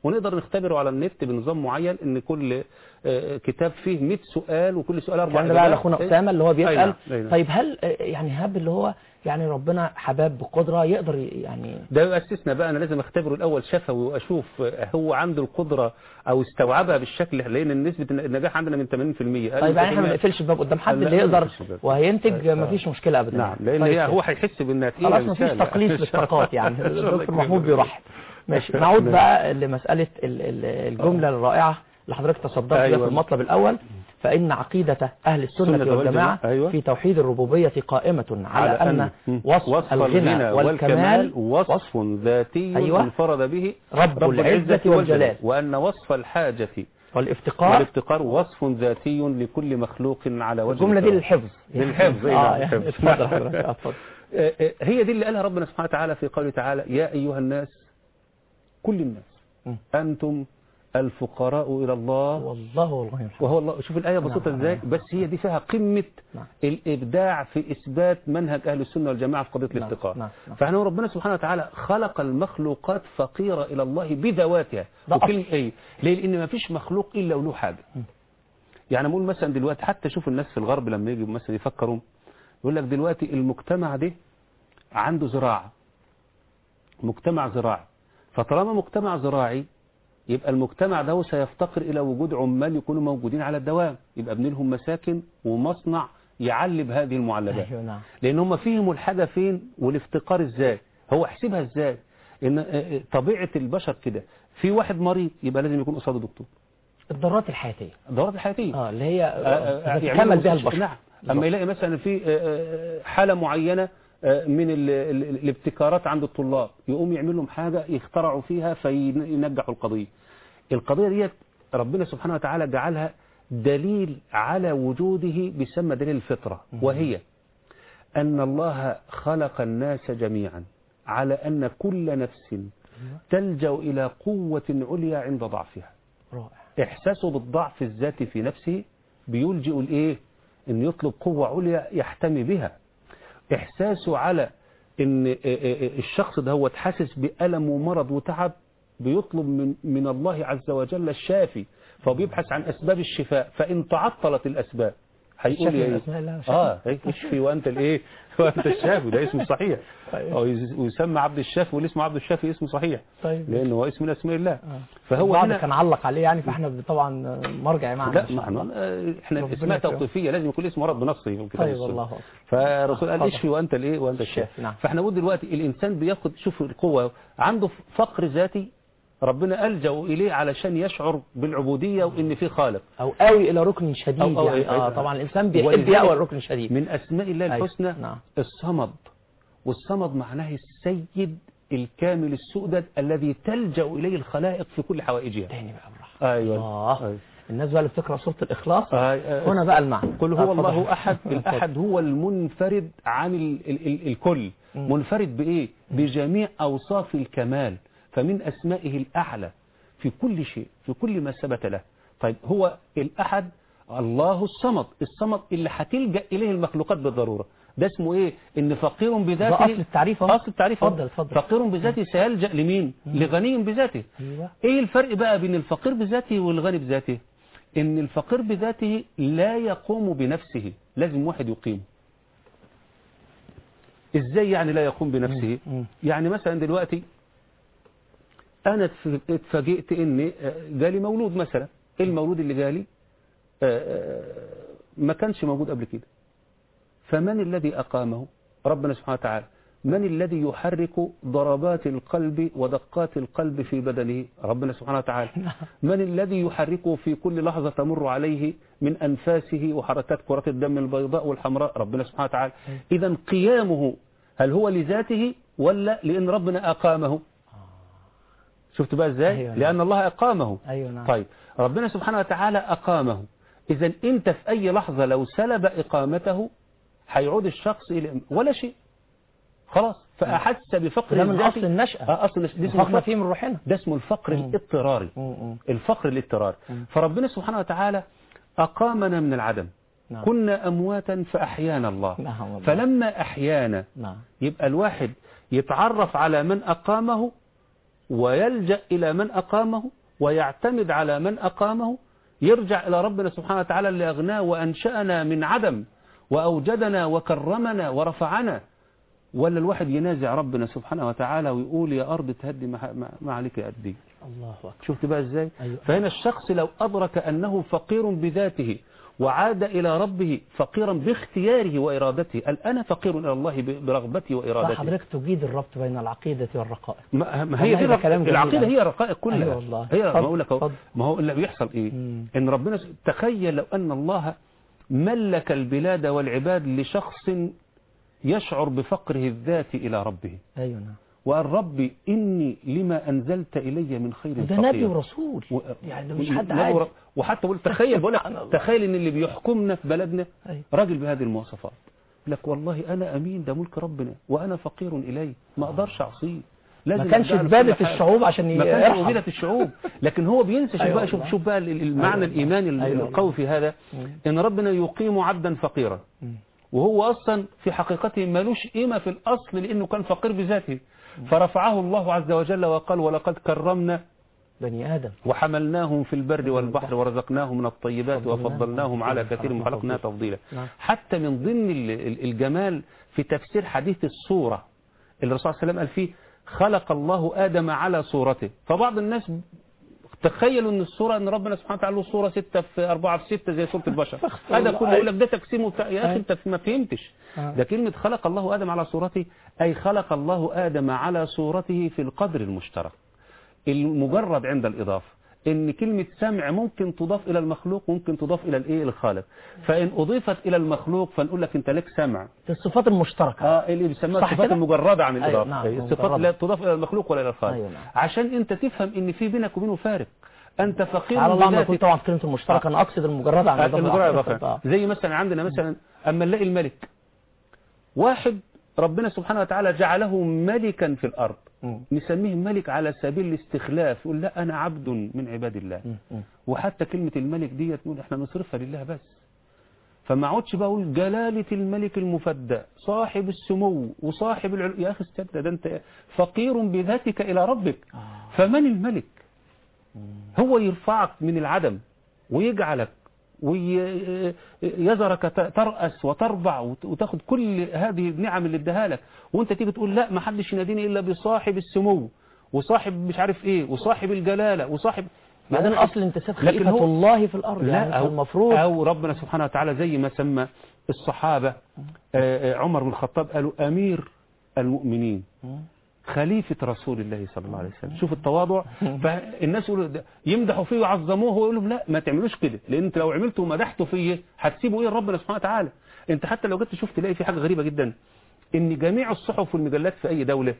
ونقدر نختبره على النت بنظام معين ان كل آه، كتاب فيه 100 سؤال وكل سؤال اربع الكلام ده بقى إجابات. لاخونا إيه؟ اسامه اللي هو أي بيسال نعم، أي نعم. طيب هل آه، يعني هاب اللي هو يعني ربنا حباب بقدره يقدر ي- يعني ده يؤسسنا بقى انا لازم اختبره الاول شفوي واشوف هو عنده القدره او استوعبها بالشكل لان نسبه النجاح عندنا من 80% طيب يعني احنا ما نقفلش الباب قدام حد لا، اللي ما يقدر نقفلش الباب. وهينتج آه. مفيش مشكله ابدا نعم لان طيب هي كده. هو هيحس بانها تقيله خلاص مفيش رسالة. تقليص للطاقات يعني الله الدكتور يكرمك. محمود بيرحب ماشي نعود بقى لمساله ال- ال- الجمله الرائعه اللي حضرتك تصدرت بها أيوة. في المطلب الاول فان عقيده اهل السنه السنة والجماعه والجماعة. أيوة. في توحيد الربوبيه قائمه على, ان وصف, الغنى والكمال وصف ذاتي أيوة. انفرد به رب العزة والجلال. وأن وصف الحاجة والافتقار والافتقار وصف ذاتي لكل مخلوق على وجه الجمله دي الكون. للحفظ للحفظ، أي اه نعم، يعني الحفظ. اتفضل حضرتك آه، اتفضل آه، آه، هي دي اللي قالها ربنا سبحانه وتعالى في قوله تعالى يا أيها الناس كل الناس م. أنتم الفقراء إلى الله والله والله الحمد. وهو الله شوف الآية بسيطة نعم. ازاي بس هي دي فيها قمة نعم. الإبداع في إثبات منهج أهل السنة والجماعة في قضية نعم. الافتقار نعم. نعم. فاحنا ربنا سبحانه وتعالى خلق المخلوقات فقيرة إلى الله بذواتها ده وكلمة أصل. إيه ليه لأن ما فيش مخلوق إلا وله حاجة يعني نقول مثلا دلوقتي حتى شوف الناس في الغرب لما يجوا مثلا يفكروا يقول لك دلوقتي المجتمع ده عنده زراعة مجتمع زراعي فطالما مجتمع زراعي يبقى المجتمع ده سيفتقر إلى وجود عمال يكونوا موجودين على الدوام يبقى ابن لهم مساكن ومصنع يعلب هذه المعلبات ايوه نعم لأن هم فيهم الحاجة فين والافتقار إزاي هو حسبها إزاي إن آه، آه، طبيعة البشر كده في واحد مريض يبقى لازم يكون قصاده دكتور الضرورات الحياتيه الدورات الحياتية اه اللي هي آه، آه، تتكمل يعملوا بها مستشفى. البشر نعم اما يلاقي مثلا في آه، آه، حالة معينة آه، من ال- ال- الابتكارات عند الطلاب يقوم يعمل لهم حاجة يخترعوا فيها فينجحوا القضية القضية ديت ربنا سبحانه وتعالى جعلها دليل على وجوده بيسمى دليل الفطرة وهي أن الله خلق الناس جميعا على أن كل نفس تلجأ إلى قوة عليا عند ضعفها رائع إحساسه بالضعف الذاتي في نفسه بيلجئ الإيه؟ إن يطلب قوة عليا يحتمي بها إحساسه على إن آه، آه، الشخص ده هو حاسس بألم ومرض وتعب بيطلب من من الله عز وجل الشافي فبيبحث عن أسباب الشفاء فإن تعطلت الأسباب هيقول الشافي يا من إيه؟ أسماء الله وشافي. اه إيه؟ اشفي وانت الايه وانت الشافي ده اسم صحيح طيب. أو يز- ويسمى عبد الشافي والاسم عبد الشافي اسم صحيح طيب لانه هو اسم من اسماء الله آه. فهو بعض هنا كان علق عليه يعني فاحنا طبعا مرجع معنا لا إن شاء ما الله. احنا آه، احنا ربنا اسماء يكرمك. توقيفيه لازم يكون اسم ورد بنصه في الكتاب طيب والسنة. الله أكبر. فالرسول قال اتفضل. اشفي وانت الايه وانت الشافي، الشافي نعم. فاحنا نقول دلوقتي الانسان بياخد شوف القوه عنده فقر ذاتي ربنا الجا اليه علشان يشعر بالعبوديه وان في خالق او قوي الى ركن شديد أو- أو- يعني اه أو- طبعا الانسان بيحب ولذلك يقوى الركن الشديد من اسماء الله أيوة، الحسنى نعم. الصمد والصمد معناه السيد الكامل السؤدد الذي تلجا اليه الخلائق في كل حوائجها تاني بقى براحة ايوه الله أيوة. الناس بقى اللي بتقرا سوره الاخلاص آه، آه، هنا بقى المعنى قل آه، هو اتفضل. الله أحد اتفضل. الأحد هو المنفرد عن ال ال ال الكل مم. منفرد بإيه بجميع أوصاف الكمال فمن أسمائه الأعلى في كل شيء في كل ما ثبت له طيب هو الأحد الله الصمد الصمد اللي هتلجأ إليه المخلوقات بالضرورة ده اسمه إيه إن فقير بذاته ده أصل التعريف أهو. أصل التعريف أهو. اتفضل، اتفضل. فقير بذاته سيلجأ لمين لغني بذاته ايوه ايه الفرق بقى بين الفقير بذاته والغني بذاته ان الفقير بذاته لا يقوم بنفسه لازم واحد يقيمه ازاي يعني لا يقوم بنفسه مم. يعني مثلا دلوقتي انا اتف- اتفاجئت ان آه، جالي مولود مثلا المولود اللي جالي آه، آه، ما كانش موجود قبل كده فمن الذي أقامه ربنا سبحانه وتعالى من الذي يحرك ضربات القلب ودقات القلب في بدنه ربنا سبحانه وتعالى من الذي يحركه في كل لحظة تمر عليه من أنفاسه وحركات كرات الدم البيضاء والحمراء ربنا سبحانه وتعالى إذا قيامه هل هو لذاته ولا لأن ربنا أقامه شفت بقى ازاي أيوة نعم. لأن الله أقامه ايوه نعم طيب ربنا سبحانه وتعالى أقامه إذا أنت في أي لحظة لو سلب إقامته هيعود الشخص إلى ولا شيء خلاص فأحس بفقر ده من الذاتي. اصل النشأة آه أصل النشأة. ده اسمه فقنا الفقر فيه من روحنا ده اسمه الفقر مم. الاضطراري مم. الفقر الاضطراري مم. فربنا سبحانه وتعالى أقامنا من العدم نعم. كنا أمواتا فأحيانا الله نعم والله. فلما أحيانا نعم يبقى الواحد يتعرف على من أقامه ويلجأ إلى من أقامه ويعتمد على من أقامه يرجع إلى ربنا سبحانه وتعالى اللي أغناه وأنشأنا من عدم وأوجدنا وكرمنا ورفعنا ولا الواحد ينازع ربنا سبحانه وتعالى ويقول يا أرض تهدي ما- ما ما عليك يا قدي الله أكبر شفت بقى ازاي أيوة. فهنا الشخص لو أدرك أنه فقير بذاته وعاد إلى ربه فقيرا باختياره وإرادته قال أنا فقير إلى الله ب- برغبتي وإرادتي فحضرتك تجيد الربط بين العقيدة والرقائق ما ما هي والله دي ده كلام جميل العقيدة أوي. هي رقائق كلها أيوة والله. هي ما اتفضل، أقول لك أهو، اتفضل. ما هو اللي بيحصل إيه مم. إن ربنا س- تخيل لو أن الله ملك البلاد والعباد لشخص يشعر بفقره الذاتي إلى ربه أيوة نعم وقال ربي إني لما أنزلت إلي من خير وده فقير نبي ورسول و- يعني ده مش و- حد نبي عادي ور- وحتى بقول تخيل بقول لك سبحان الله. تخيل ان اللي بيحكمنا في بلدنا أيوة. راجل بهذه المواصفات لك والله انا امين ده ملك ربنا وانا فقير اليه ما اقدرش اعصيه ما لازم كانش أرجع له في بالة كل حاجة. الشعوب عشان ما كانش يرحم. وجدت الشعوب لكن هو بينسى شوف أيوة بقى شوف والله. شوف بقى ال- ال- المعنى أيوة الايماني ال- أيوة القوي في هذا مم. ان ربنا يقيم عبدا فقيرا مم. وهو اصلا في حقيقته ملوش قيمه في الاصل لانه كان فقير بذاته فرفعه الله عز وجل وقال ولقد كرمنا بني آدم وحملناهم في البر والبحر ورزقناهم من الطيبات وفضلناهم على كثير من خلقنا تفضيلا نعم. حتى من ضمن ال- ال- الجمال في تفسير حديث الصورة اللي الرسول صلى الله عليه وسلم قال فيه خلق الله آدم على صورته فبعض الناس تخيلوا ان الصورة ان ربنا سبحانه وتعالى له صورة ستة في أربعة في ستة زي صورة البشر هذا كله يقول لك ده تقسيم وبتاع يا أخي أنت ما فهمتش آه. ده كلمة خلق الله آدم على صورته أي خلق الله آدم على صورته في القدر المشترك المجرد عند الإضافة إن كلمة سمع ممكن تضاف إلى المخلوق ممكن تضاف إلى الإيه الخالق فإن أضيفت إلى المخلوق فنقول لك أنت لك سمع في الصفات المشتركة اه اللي بيسموها صح الصفات كده؟ المجردة عن أيوة، الإضافة نعم، أي الصفات مجردة. لا تضاف إلى المخلوق ولا إلى الخالق أيوة، نعم. عشان أنت تفهم إن في بينك وبينه فارق أنت فقير على الله ما بذاتك. كنت طبعا في كلمة المشتركة أنا أقصد المجردة عن الإضافة المجرد العقيدة. إضافة آه. زي مثلا عندنا مثلا أما نلاقي الملك واحد ربنا سبحانه وتعالى جعله ملكا في الأرض مم. نسميه ملك على سبيل الاستخلاف يقول لا أنا عبد من عباد الله مم. مم. وحتى كلمة الملك ديت نقول احنا نصرفها لله بس فما اقعدش بقى اقول جلالة الملك المفدى صاحب السمو وصاحب العلو يا أخي استنى ده أنت فقير بذاتك إلى ربك آه. فمن الملك هو يرفعك من العدم ويجعلك ويذرك ترأس وتربع وت- وتاخد كل هذه النعم اللي اداها لك وانت تيجي تقول لا ما حدش يناديني الا بصاحب السمو وصاحب مش عارف ايه وصاحب الجلالة وصاحب بعدين يا أخي، أصل انتساب لكن خليفة هو- الله في الأرض يعني لا أو, المفروض أو ربنا سبحانه وتعالى زي ما سمى الصحابة آه، آه، عمر بن الخطاب قالوا أمير المؤمنين خليفة رسول الله صلى الله عليه وسلم شوف التواضع فالناس يقولوا ده- يمدحوا فيه ويعظموه ويقول لهم لا ما تعملوش كده لان انت لو عملتوا ومدحتوا فيه هتسيبوا ايه ربنا سبحانه وتعالى انت حتى لو جيت تشوف تلاقي في حاجة غريبة جدا ان جميع الصحف والمجلات في اي دولة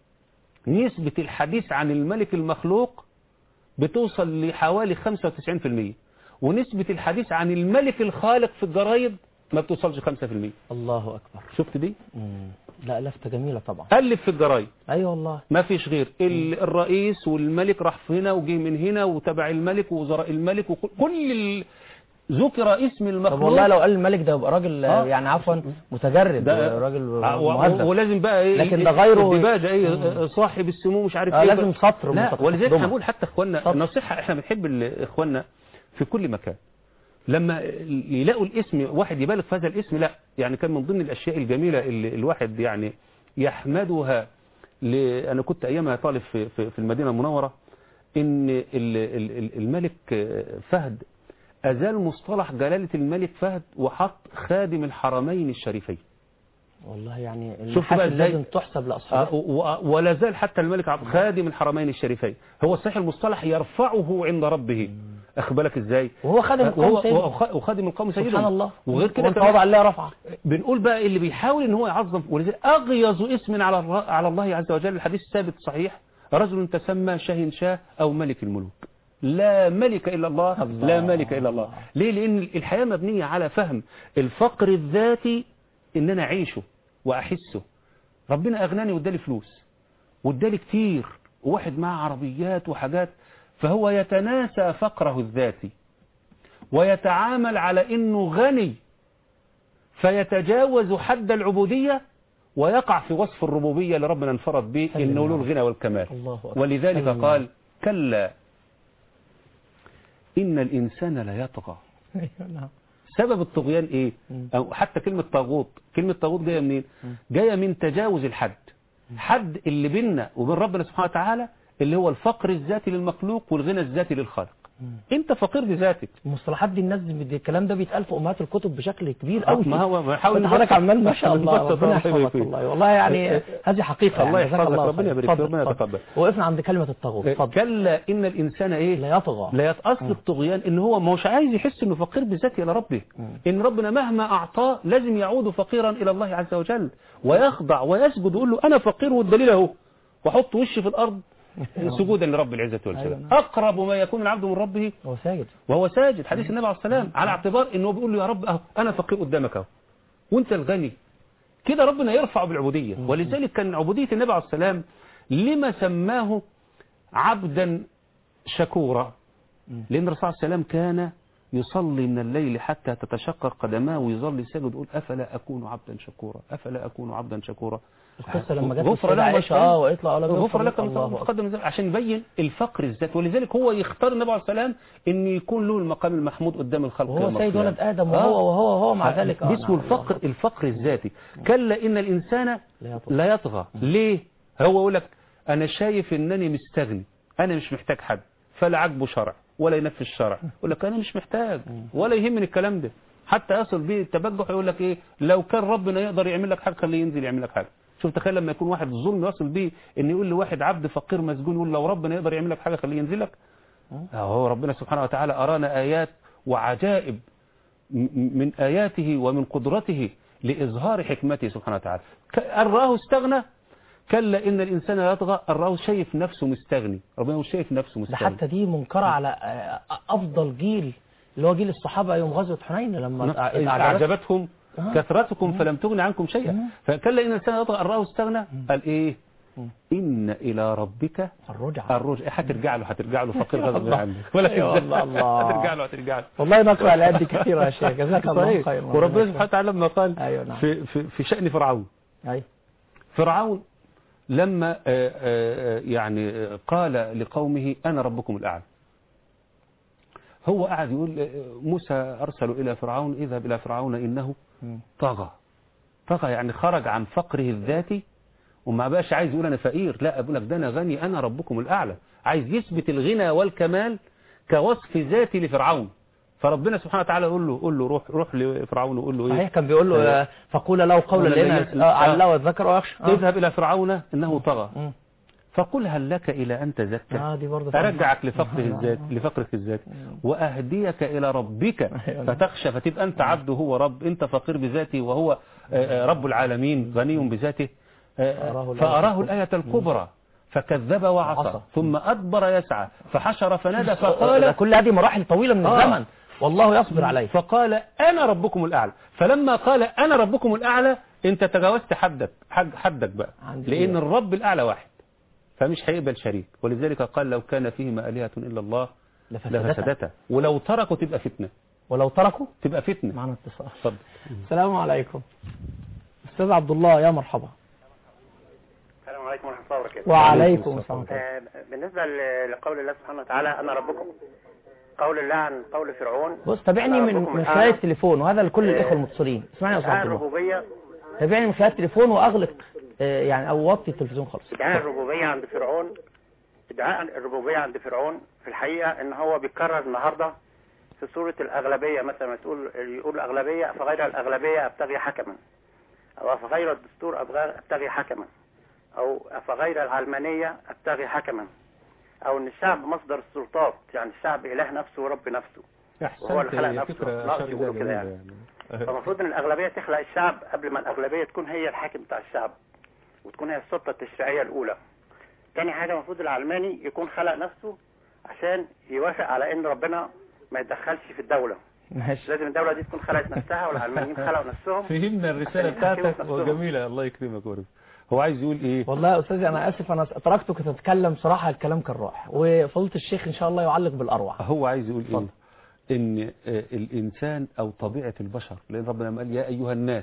نسبة الحديث عن الملك المخلوق بتوصل لحوالي 95% ونسبة الحديث عن الملك الخالق في الجرايد ما بتوصلش 5% الله أكبر شفت دي مم. لا لفتة جميلة طبعا قلب في الجرايد أيوة والله ما فيش غير ال- الرئيس والملك راح في هنا وجه من هنا وتبع الملك ووزراء الملك وكل ال... ذكر اسم طب المخلوق والله لو قال الملك ده يبقى راجل آه. يعني عفوا متجرد ده راجل آه، و- مهذب ولازم بقى ايه لكن إيه- ده غيره- الدباجة ايه صاحب السمو مش عارف آه، ايه لازم سطر لا متقدمة. ولذلك احنا بنقول حتى اخواننا سطر. النصيحة احنا بنحب ال- اخواننا في كل مكان لما يلاقوا الاسم واحد يبالغ في هذا الاسم لا يعني كان من ضمن الاشياء الجميلة اللي الواحد يعني يحمدها ل... انا كنت ايامها طالب في في, في المدينة المنورة ان ال- ال- ال- الملك فهد ازال مصطلح جلالة الملك فهد وحط خادم الحرمين الشريفين والله يعني شوف بقى المحاسن إزاي؟ لازم تحسب آه، لأصحابه و- ولا زال حتى الملك عبد خادم الحرمين الشريفين هو صحيح المصطلح يرفعه عند ربه اخد بالك ازاي وهو خادم آه، القوم وهو سيدنا. وخ- وخادم القوم سيدنا سبحان الله وغير كده وانت كمان وضع الله رفعه بنقول بقى اللي بيحاول ان هو يعظم ولذلك اغيظ اسم على الر- على الله عز وجل الحديث الثابت صحيح رجل تسمى شاهن شاه او ملك الملوك لا ملك الا الله, الله. لا ملك الا الله ليه لان الحياه مبنيه على فهم الفقر الذاتي ان انا اعيشه واحسه ربنا اغناني وادالي فلوس وادالي كتير وواحد معاه عربيات وحاجات فهو يتناسى فقره الذاتي ويتعامل على انه غني فيتجاوز حد العبودية ويقع في وصف الربوبية اللي ربنا انفرد به سلم انه يا له رب. الغنى والكمال الله أكبر. ولذلك سلم يا قال رب. كلا إن الإنسان لا يطغى أيوة نعم. سبب الطغيان ايه مم. او حتى كلمة طاغوت كلمة طاغوت جاية منين جاية من تجاوز الحد حد اللي بيننا وبين ربنا سبحانه وتعالى اللي هو الفقر الذاتي للمخلوق والغنى الذاتي للخالق انت فقير بذاتك المصطلحات دي الناس دي الكلام ده بيتقال في امهات الكتب بشكل كبير قوي ما هو بحاول وانت حضرتك عمال ما شاء الله نبسط ربنا الله يحفظك يبارك فيك. والله والله يعني هذه حقيقه الله يعني جزاك يحفظك، الله ربنا خير. يبارك فيك، اتفضل، ربنا اتفضل. يتقبل. وقفنا عند كلمه الطاغوت اتفضل كلا ان الانسان ايه لا يطغى لا يتأصل الطغيان ان هو ما هوش عايز يحس انه فقير بذاته الى ربه ان ربنا مهما اعطاه لازم يعود فقيرا الى الله عز وجل ويخضع ويسجد ويقول له انا فقير والدليل اهو واحط وشي في الارض سجودا لرب العزة أيوة والجلال نعم. اقرب ما يكون العبد من ربه هو ساجد وهو ساجد حديث النبي عليه السلام على اعتبار انه بيقول له يا رب اهو انا فقير قدامك اهو وانت الغني كده ربنا يرفع بالعبودية ولذلك كان عبودية النبي عليه السلام لما سماه عبدا شكورا لأن الرسول صلى الله عليه وسلم كان يصلي من الليل حتى تتشقق قدماه ويظل ساجد يقول أفلا أكون عبدا شكورا أفلا أكون عبدا شكورا القصه لما جت غفر السيدة له ما عائشه كان. اه وقالت له اه لم غفر لك الله من أكبر. تقدم من ذنب عشان يبين الفقر الذات ولذلك هو يختار النبي عليه السلام ان يكون له المقام المحمود قدام الخلق يوم وهو سيد القيامة. ولد ادم آه. وهو وهو وهو مع ف- ذلك آه، دي اسمه نعم، الفقر الله. الفقر الذاتي كلا ان الانسان لا يطغى. لا يطغى ليه هو يقول لك انا شايف انني مستغني انا مش محتاج حد فلا عجبه شرع ولا ينفذ الشرع يقول لك انا مش محتاج ولا يهمني الكلام ده حتى يصل به التبجح يقول لك ايه لو كان ربنا يقدر يعمل لك حاجه خليه ينزل يعمل لك حاجه شوف تخيل لما يكون واحد الظلم يصل به ان يقول لواحد عبد فقير مسجون يقول لو ربنا يقدر يعمل لك حاجه خليه ينزل لك هو ربنا سبحانه وتعالى ارانا ايات وعجائب م- من آياته ومن قدرته لإظهار حكمته سبحانه وتعالى ك- أن رآه استغنى كلا إن الإنسان لا يطغى أن رآه شايف نفسه مستغني ربنا مش شايف نفسه ده مستغني حتى دي منكرة على آه، أفضل جيل اللي هو جيل الصحابة يوم غزوة حنين لما نفس- اتعجبت- أعجبتهم آه. كثرتكم فلم تغن عنكم شيئا فكلا إن الإنسان لا يطغى أن رآه استغنى قال إيه إن إلى ربك الرجعة الرجع هترجع له هترجع له فقير يا غصب الله. عنه ولا يا تنزل. الله الله. هترجع له هترجع له والله نقرأ الآيات دي كثيرة يا شيخ جزاك الله صحيح خيرا وربنا سبحانه وتعالى لما قال أيوة نعم. في, في, في شأن فرعون أيوة فرعون لما آه، آه، آه، يعني آه، قال لقومه أنا ربكم الأعلى هو قاعد يقول آه، موسى أرسل إلى فرعون اذهب إلى فرعون إنه مم. طغى طغى يعني خرج عن فقره الذاتي وما بقاش عايز يقول أنا فقير لا أقول لك ده أنا غني أنا ربكم الأعلى عايز يثبت الغنى والكمال كوصف ذاتي لفرعون فربنا سبحانه وتعالى يقول له قول له روح روح لفرعون وقول له ايه صحيح كان بيقول له آه، فقول له قولا قولا لنا لينا. آه، على والذكر ويخشى آه. اذهب إلى فرعون إنه طغى مم. فقل هل لك إلى أن تزكى آه دي برضه أرجعك لفقره الذات لفقرك الذات وأهديك إلى ربك أيوة. فتخشى فتبقى أنت عبد هو رب أنت فقير بذاته وهو آه، آه، رب العالمين غني بذاته آه، فأراه الآية فأراه الكبرى. الآية الكبرى فكذب وعصى وعصى. ثم أدبر يسعى فحشر فنادى ده فقال كل هذه مراحل طويلة من آه. الزمن والله يصبر عليه فقال أنا ربكم الأعلى فلما قال أنا ربكم الأعلى أنت تجاوزت حدك حد- حدك بقى عندي لأن إيه؟ الرب الأعلى واحد فمش هيقبل شريك ولذلك قال لو كان فيهما آلهة إلا الله لفسدتا لفسدتا ولو تركوا تبقى فتنة ولو تركوا تبقى فتنة معنا اتصال اتفضل السلام عليكم أستاذ عبد الله يا مرحبا السلام عليكم ورحمه الله وبركاته وعليكم السلام آه، بالنسبه ل- لقول الله سبحانه وتعالى انا ربكم قول الله عن قول فرعون بص تابعني أنا من ربكم من الأعلى. خلال التليفون وهذا لكل آه، الإخوة المتصلين اسمعني يا أستاذ ادعاء عبد الله الربوبيه تابعني من خلال التليفون وأغلق آه، يعني أو وطي التلفزيون خالص ادعاء الربوبيه عند فرعون ادعاء الربوبيه عند فرعون في الحقيقه ان هو بيكرر النهارده في سوره الاغلبيه مثلا تقول يقول الاغلبيه فغير الاغلبيه ابتغي حكما او فغير الدستور أبغى- ابتغي حكما او فغير العلمانيه ابتغي حكما او ان الشعب مصدر السلطات يعني الشعب اله نفسه ورب نفسه وهو اللي خلق نفسه ناقص يقولوا كده يعني فالمفروض ان الاغلبيه تخلق الشعب قبل ما الاغلبيه تكون هي الحاكم بتاع الشعب وتكون هي السلطه التشريعيه الاولى تاني حاجه المفروض العلماني يكون خلق نفسه عشان يوافق على ان ربنا ما يتدخلش في الدوله ماشي لازم الدوله دي تكون خلقت نفسها والعلمانيين خلقوا نفسهم فهمنا الرسالة عشان يحكموا بتاعتك نفسهم. وجميلة الله يكرمك ورب هو عايز يقول ايه والله يا أستاذي أنا آسف أنا تركتك تتكلم صراحة الكلام كان راح وفضيلة الشيخ إن شاء الله يعلق بالأروع هو عايز يقول اتفضل. ايه ان آه، الانسان او طبيعة البشر لان ربنا لما قال يا ايها الناس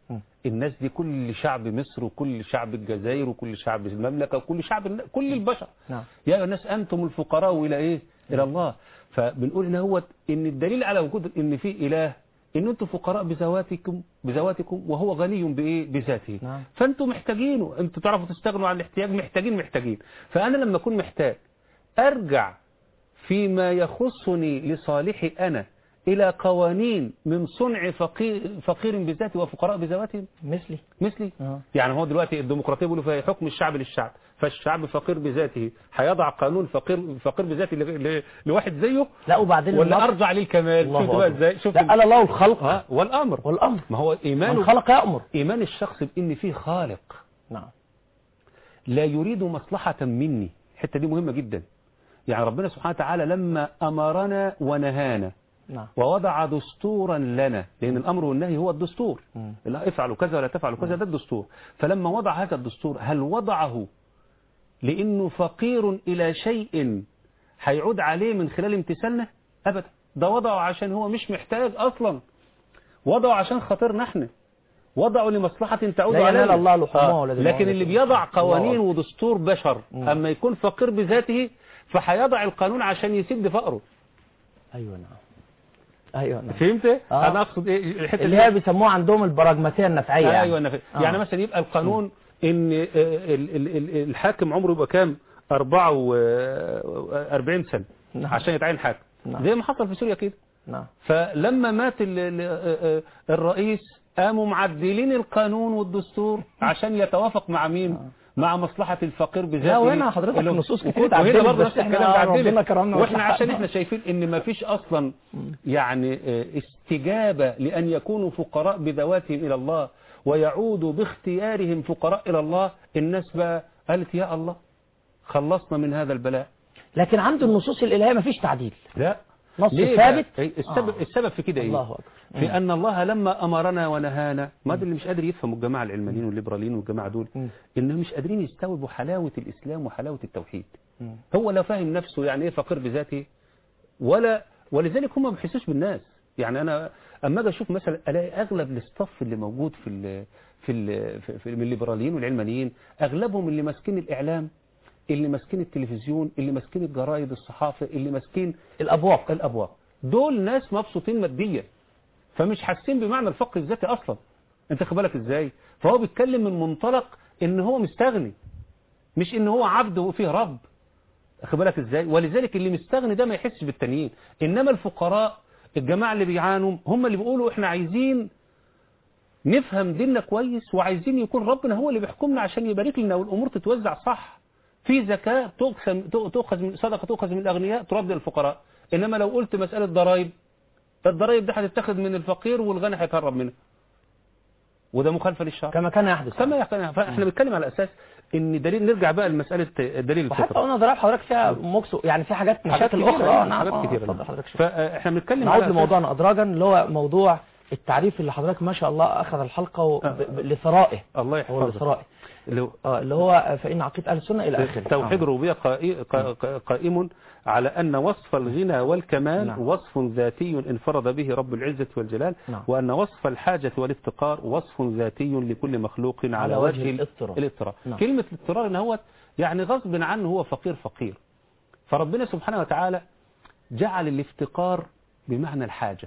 م. الناس دي كل شعب مصر وكل شعب الجزائر وكل شعب المملكة وكل شعب الن- كل البشر نعم يا أيها الناس أنتم الفقراء إلى إيه إلى الله فبنقول إن هو إن الدليل على وجود إن في إله إن أنتم فقراء بذواتكم بذواتكم وهو غني بإيه بذاته نعم. فأنتم محتاجينه أنتم تعرفوا تستغنوا عن الاحتياج محتاجين محتاجين فأنا لما أكون محتاج أرجع فيما يخصني لصالحي أنا إلى قوانين من صنع فقير, فقير بذاته وفقراء بذواتهم مثلي مثلي آه. يعني هو دلوقتي الديمقراطيه بيقولوا فيها حكم الشعب للشعب فالشعب فقير بذاته هيضع قانون فقير فقير بذاته ل- ل- لواحد زيه لا وبعدين ولا النص- ارجع للكمال الله شفت بقى أكبر. ازاي شوف لا قال الله الخلق ها والامر والامر ما هو من ايمانه خلق يأمر ايمان الشخص بان فيه خالق نعم لا يريد مصلحة مني الحتة دي مهمة جدا يعني ربنا سبحانه وتعالى لما أمرنا ونهانا نعم ووضع دستورا لنا لأن الأمر والنهي هو الدستور مم. لا افعلوا كذا ولا تفعلوا كذا ده الدستور فلما وضع هذا الدستور هل وضعه لأنه فقير إلى شيء هيعود عليه من خلال امتثالنا أبدا ده وضعه عشان هو مش محتاج أصلا وضعه عشان خاطرنا احنا وضعه لمصلحة تعود لا علينا ينال الله لحومها آه. ولا لكن دماؤها. اللي بيضع قوانين الله ودستور بشر مم. أما يكون فقير بذاته فهيضع القانون عشان يسد فقره ايوه نعم ايوه نعم فهمت؟ آه. أنا أقصد إيه الحتة اللي هي بيسموها عندهم البراجماتيه النفعيه يعني. ايوه أنا فاهم. آه. يعني مثلا يبقى القانون ان آه، ال- ال- ال- الحاكم عمره يبقى كام 44 سنه نعم. عشان يتعين حاكم نعم. زي ما حصل في سوريا كده نعم فلما مات ال- ال- آه، آه، الرئيس قاموا معدلين القانون والدستور عشان يتوافق مع مين مع مصلحة الفقير بذاته لا، وهنا حضرتك اللي- نصوص كتير وهنا اتعدلت، برضه بس نفس احنا الكلام اتعدلت. ربنا كرمنا واحنا واتلحقنا. عشان احنا شايفين ان ما فيش اصلا يعني آه، استجابة لان يكونوا فقراء بذواتهم الى الله ويعودوا باختيارهم فقراء الى الله الناس بقى قالت يا الله خلصنا من هذا البلاء لكن عند النصوص الالهيه مفيش تعديل لا نص ليه ثابت بقى؟ إيه السبب آه. السبب في كده ايه الله اكبر في أن الله لما أمرنا ونهانا ما ده اللي مش قادر يفهموا الجماعة العلمانيين والليبراليين والجماعة دول مم. إنهم مش قادرين يستوعبوا حلاوة الإسلام وحلاوة التوحيد مم. هو لا فاهم نفسه يعني إيه فقير بذاته ولا ولذلك هم ما بيحسوش بالناس يعني أنا أما أجي أشوف مثلا ألاقي أغلب الاستاف اللي موجود في ال في ال في, في من الليبراليين والعلمانيين أغلبهم اللي ماسكين الإعلام اللي ماسكين التلفزيون اللي ماسكين الجرايد الصحافة اللي ماسكين الابواق الأبواب دول ناس مبسوطين ماديا فمش حاسين بمعنى الفقر الذاتي أصلا أنت خد بالك إزاي فهو بيتكلم من منطلق إن هو مستغني مش إن هو عبد وفيه رب خد بالك إزاي ولذلك اللي مستغني ده ما يحسش بالتانيين إنما الفقراء الجماعة اللي بيعانوا هم اللي بيقولوا إحنا عايزين نفهم ديننا كويس وعايزين يكون ربنا هو اللي بيحكمنا عشان يبارك لنا والأمور تتوزع صح في زكاة تقسم تؤخذ من صدقة تؤخذ من الأغنياء ترد للفقراء إنما لو قلت مسألة ضرائب الضرائب دي هتتاخد من الفقير والغني هيتهرب منها وده مخالفة للشرع كما كان يحدث كما يقتنع فاحنا بنتكلم على اساس ان دليل نرجع بقى لمساله دليل وحتى الفطره قلنا ضرائب حضرتك فيها مكسو يعني في حاجات حاجات مشاكل كتيرة، اخرى اه نعم حاجات آه، كتيرة اتفضل حضرتك شوف. فاحنا بنتكلم نعود على أساس- لموضوعنا ادراجا اللي هو موضوع التعريف اللي حضرتك ما شاء الله اخذ الحلقه و- آه. ب- ب- لثرائه الله هو يحفظك لثرائه اللي هو اه اللي هو فان عقيده اهل السنه الى اخره توحيد آه. الربوبيه قائ- قا- قا- قائم على أن وصف الغنى والكمال نعم. وصف ذاتي انفرد به رب العزة والجلال نعم. وأن وصف الحاجة والافتقار وصف ذاتي لكل مخلوق على, على وجه الاضطرار. الاضطرار نعم. كلمة الاضطرار إن هو يعني غصب عنه هو فقير فقير فربنا سبحانه وتعالى جعل الافتقار بمعنى الحاجة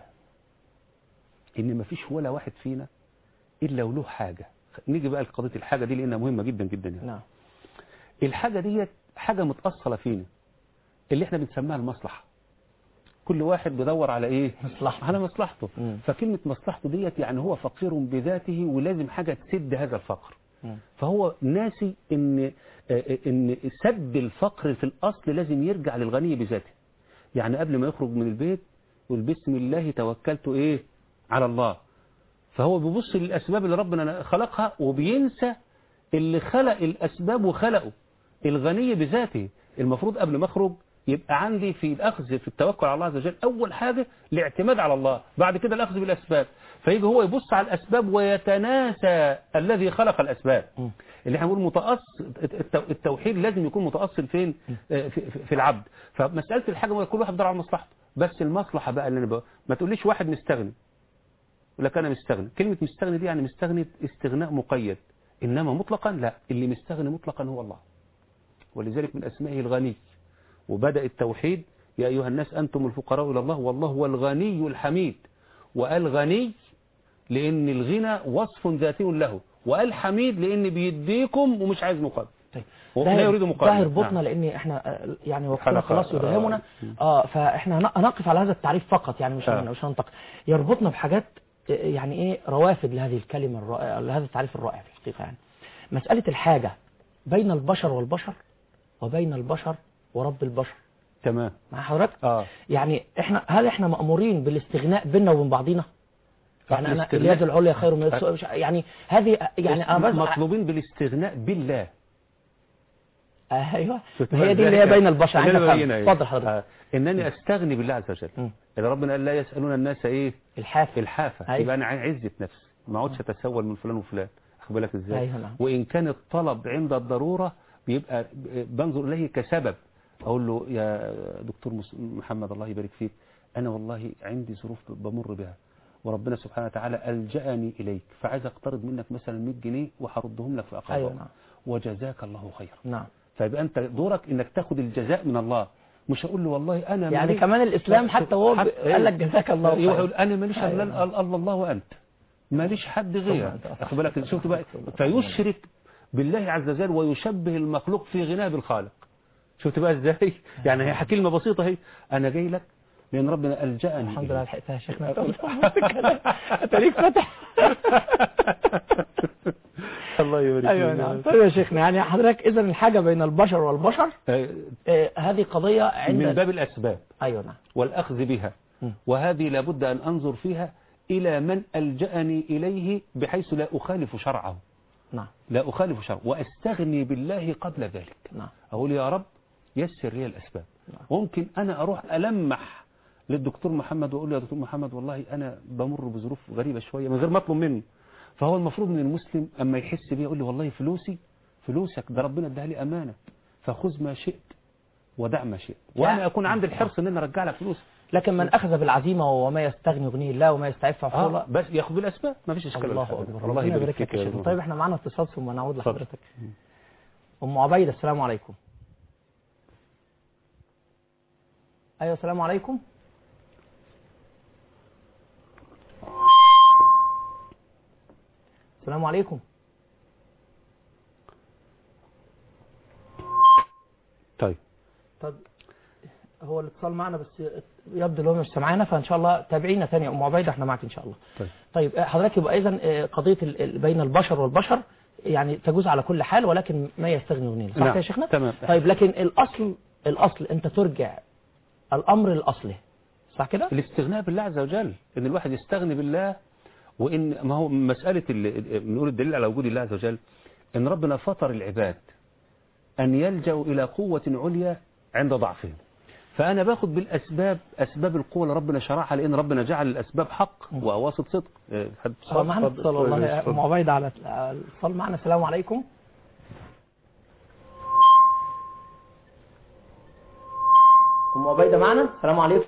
إن ما فيش ولا واحد فينا إلا وله حاجة نيجي بقى لقضية الحاجة دي لأنها مهمة جدا جدا يعني. نعم الحاجة دي حاجة متأصلة فينا اللي احنا بنسميها المصلحة كل واحد بيدور على ايه مصلحته. على مصلحته مم. فكلمة مصلحته ديت يعني هو فقير بذاته ولازم حاجة تسد هذا الفقر مم. فهو ناسي ان آه، ان سد الفقر في الاصل لازم يرجع للغني بذاته يعني قبل ما يخرج من البيت يقول بسم الله توكلت ايه على الله فهو بيبص للاسباب اللي ربنا خلقها وبينسى اللي خلق الاسباب وخلقه الغني بذاته المفروض قبل ما اخرج يبقى عندي في الاخذ في التوكل على الله عز وجل اول حاجه الاعتماد على الله بعد كده الاخذ بالاسباب فيجي هو يبص على الاسباب ويتناسى الذي خلق الاسباب مم. اللي احنا بنقول متأصل التو- التوحيد لازم يكون متأصل فين آه، في, في, في العبد فمسألة الحاجة كل واحد بيدور على مصلحته بس المصلحة بقى اللي انا بقى ما تقوليش واحد مستغني يقول لك انا مستغني كلمه مستغني دي يعني مستغني استغناء مقيد انما مطلقا لا اللي مستغني مطلقا هو الله ولذلك من اسمائه الغني وبدا التوحيد يا ايها الناس انتم الفقراء الى الله والله هو الغني الحميد وقال غني لان الغنى وصف ذاتي له وقال حميد لان بيديكم ومش عايز مقابل طيب هو ده لا يريد مقابل ده يربطنا نعم. لان احنا آه، يعني وقتنا حلقة، خلاص يداهمنا آه. اه فاحنا هن- هنقف على هذا التعريف فقط يعني مش آه. هن- مش هننتقل يربطنا بحاجات آه، يعني ايه روافد لهذه الكلمه الرائعه لهذا التعريف الرائع في الحقيقه يعني مساله الحاجه بين البشر والبشر وبين البشر ورب البشر تمام مع حضرتك اه يعني احنا هل احنا مأمورين بالاستغناء بيننا وبين بعضينا يعني انا الاستغناء- اليد العليا خير من اليد السفلى. مش- يعني هذه يعني انا بس مطلوبين بالاستغناء بالله ايوه شفت هي بقى دي اللي إزاي؟ هي بين البشر اللي عندك أنا حق. ببينها إيه؟ اتفضل حضرتك آه. انني استغني بالله عز وجل مم. اذا ربنا قال لا يسالون الناس ايه الحافل الحافه أيوة. يبقى انا عزه نفسي ما اقعدش اتسول من فلان وفلان اخد بالك ازاي أيوة نعم. وان كان الطلب عند الضروره بيبقى بنظر اليه كسبب اقول له يا دكتور مس- محمد الله يبارك فيك انا والله عندي ظروف بمر بها وربنا سبحانه وتعالى الجاني اليك فعايز اقترض منك مثلا 100 جنيه وهردهم لك في اقرب أيوة وقت. نعم. وجزاك الله خيرا نعم فيبقى انت دورك انك تاخد الجزاء من الله مش هقول له والله انا يعني مالي- كمان الإسلام حتى هو حتى- قال لك جزاك الله خير. يقول انا ماليش أيوة الا نعم. الله الله وانت ماليش حد غيرك أنت أصح. اخد بالك شفت بقى فيشرك بالله عز وجل ويشبه المخلوق في غناه بالخالق شفت بقى ازاي يعني هي كلمه بسيطه اهي انا جاي لك لان ربنا الجاني الحمد إليك. لله لحقتها يا شيخنا تاريخ فتح الله يبارك ايوه فيك. نعم طيب يا شيخنا يعني حضرتك اذا الحاجه بين البشر والبشر آه، آه، هذه قضيه عند من باب الاسباب ايوه نعم والأخذ بها م. وهذه لابد أن أنظر فيها إلى من ألجأني إليه بحيث لا أخالف شرعه نعم لا أخالف شرعه وأستغني بالله قبل ذلك نعم أقول يا رب يسر لي الأسباب ممكن أنا أروح ألمح للدكتور محمد وأقول له يا دكتور محمد والله أنا بمر بظروف غريبة شوية من غير ما أطلب منه فهو المفروض من المسلم أما يحس بيه يقول لي والله فلوسي فلوسك ده ربنا اداها لي أمانة فخذ ما شئت ودع ما شئت وأنا أكون عندي الحرص إن أنا أرجع لك فلوسك لكن من اخذ بالعزيمه وما يستغني يغنيه الله وما يستعف عفو اه الله بس ياخذ بالاسباب ما فيش اشكال ولا الله حاجة. اكبر الله ربنا يبارك فيك فيك يا يا شيخ رب. طيب احنا معانا اتصال ثم نعود اتفضل. لحضرتك ام عبيده السلام عليكم ايوه السلام عليكم السلام عليكم طيب طب هو الاتصال معنا بس يبدو ان هو مش سامعانا فان شاء الله تابعينا ثاني يا ام عبيده احنا معاك ان شاء الله طيب طيب آه، حضرتك يبقى اذا قضيه ال- ال- بين البشر والبشر يعني تجوز على كل حال ولكن ما يستغني يغنيه صح نعم، يا شيخنا تمام. طيب لكن الاصل الاصل انت ترجع الامر الاصلي صح كده الاستغناء بالله عز وجل ان الواحد يستغني بالله وان ما هو مساله ال- بنقول الدليل على وجود الله عز وجل ان ربنا فطر العباد ان يلجأوا الى قوه عليا عند ضعفهم فانا باخد بالاسباب اسباب القوه اللي ربنا شرعها لان ربنا جعل الاسباب حق وواسط صدق إيه، حد هو معنا اتفضل. اتصال والله يا ام اتفضل. عبيده على على الاتصال معنا السلام عليكم ام عبيده معنا السلام عليكم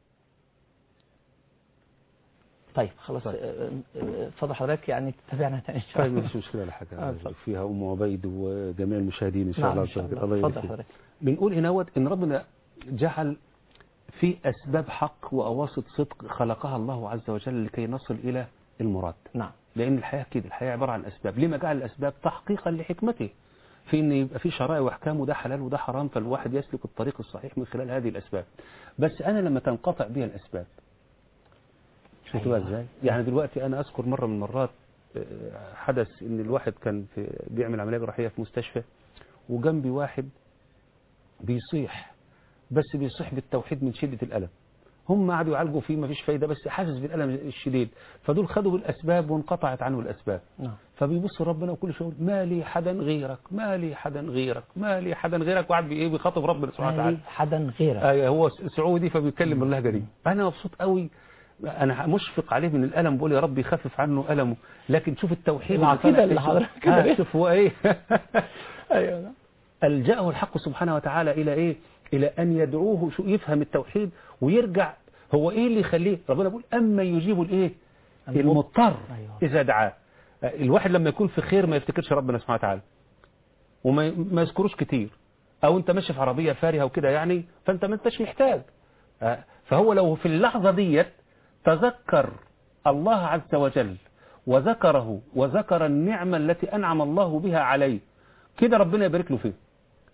طيب خلاص آه، آه، اتفضل حضرتك يعني تتابعنا تاني ان شاء طيب الله مفيش مشكله ولا آه، حاجه اتفضل. فيها ام عبيد وجميع المشاهدين ان شاء نعم الله ان شاء الله الله يبارك اتفضل فيك. حضرتك بنقول هنا ان ربنا جعل في اسباب حق واواسط صدق خلقها الله عز وجل لكي نصل الى المراد نعم لان الحياه كده الحياه عباره عن اسباب لما جعل الاسباب تحقيقا لحكمته في ان يبقى في شرائع واحكام وده حلال وده حرام فالواحد يسلك الطريق الصحيح من خلال هذه الاسباب بس انا لما تنقطع بي الاسباب شفتوا بقى ازاي يعني دلوقتي انا اذكر مره من المرات آه، حدث ان الواحد كان في بيعمل عمليه جراحيه في مستشفى وجنبي واحد بيصيح بس بيصيح بالتوحيد من شده الالم هم قعدوا يعالجوا فيه مفيش فايده بس حاسس بالالم الشديد فدول خدوا بالاسباب وانقطعت عنه الاسباب نعم فبيبص ربنا وكل شيء يقول ما لي حدا غيرك ما لي حدا غيرك ما لي حدا غيرك وقعد بي- ايه بيخاطب ربنا سبحانه ما وتعالى لي حدا غيرك آه هو سعودي فبيتكلم باللهجه دي انا مبسوط قوي انا مشفق عليه من الالم بقول يا رب يخفف عنه المه لكن شوف التوحيد العقيدة اللي اللي طالع- حضرتك كده آه إيه؟ شوف هو ايه ايوه نعم. ألجأه الحق سبحانه وتعالى إلى إيه إلى أن يدعوه شو يفهم التوحيد ويرجع هو إيه اللي يخليه ربنا بيقول أما يجيب الإيه المضطر أيوة. إذا دعاه الواحد لما يكون في خير ما يفتكرش ربنا سبحانه وتعالى وما ما يذكروش كتير او انت ماشي في عربيه فارهه وكده يعني فانت ما انتش محتاج آه، فهو لو في اللحظه ديت تذكر الله عز وجل وذكره وذكر النعمه التي انعم الله بها عليه كده ربنا يبارك له فيه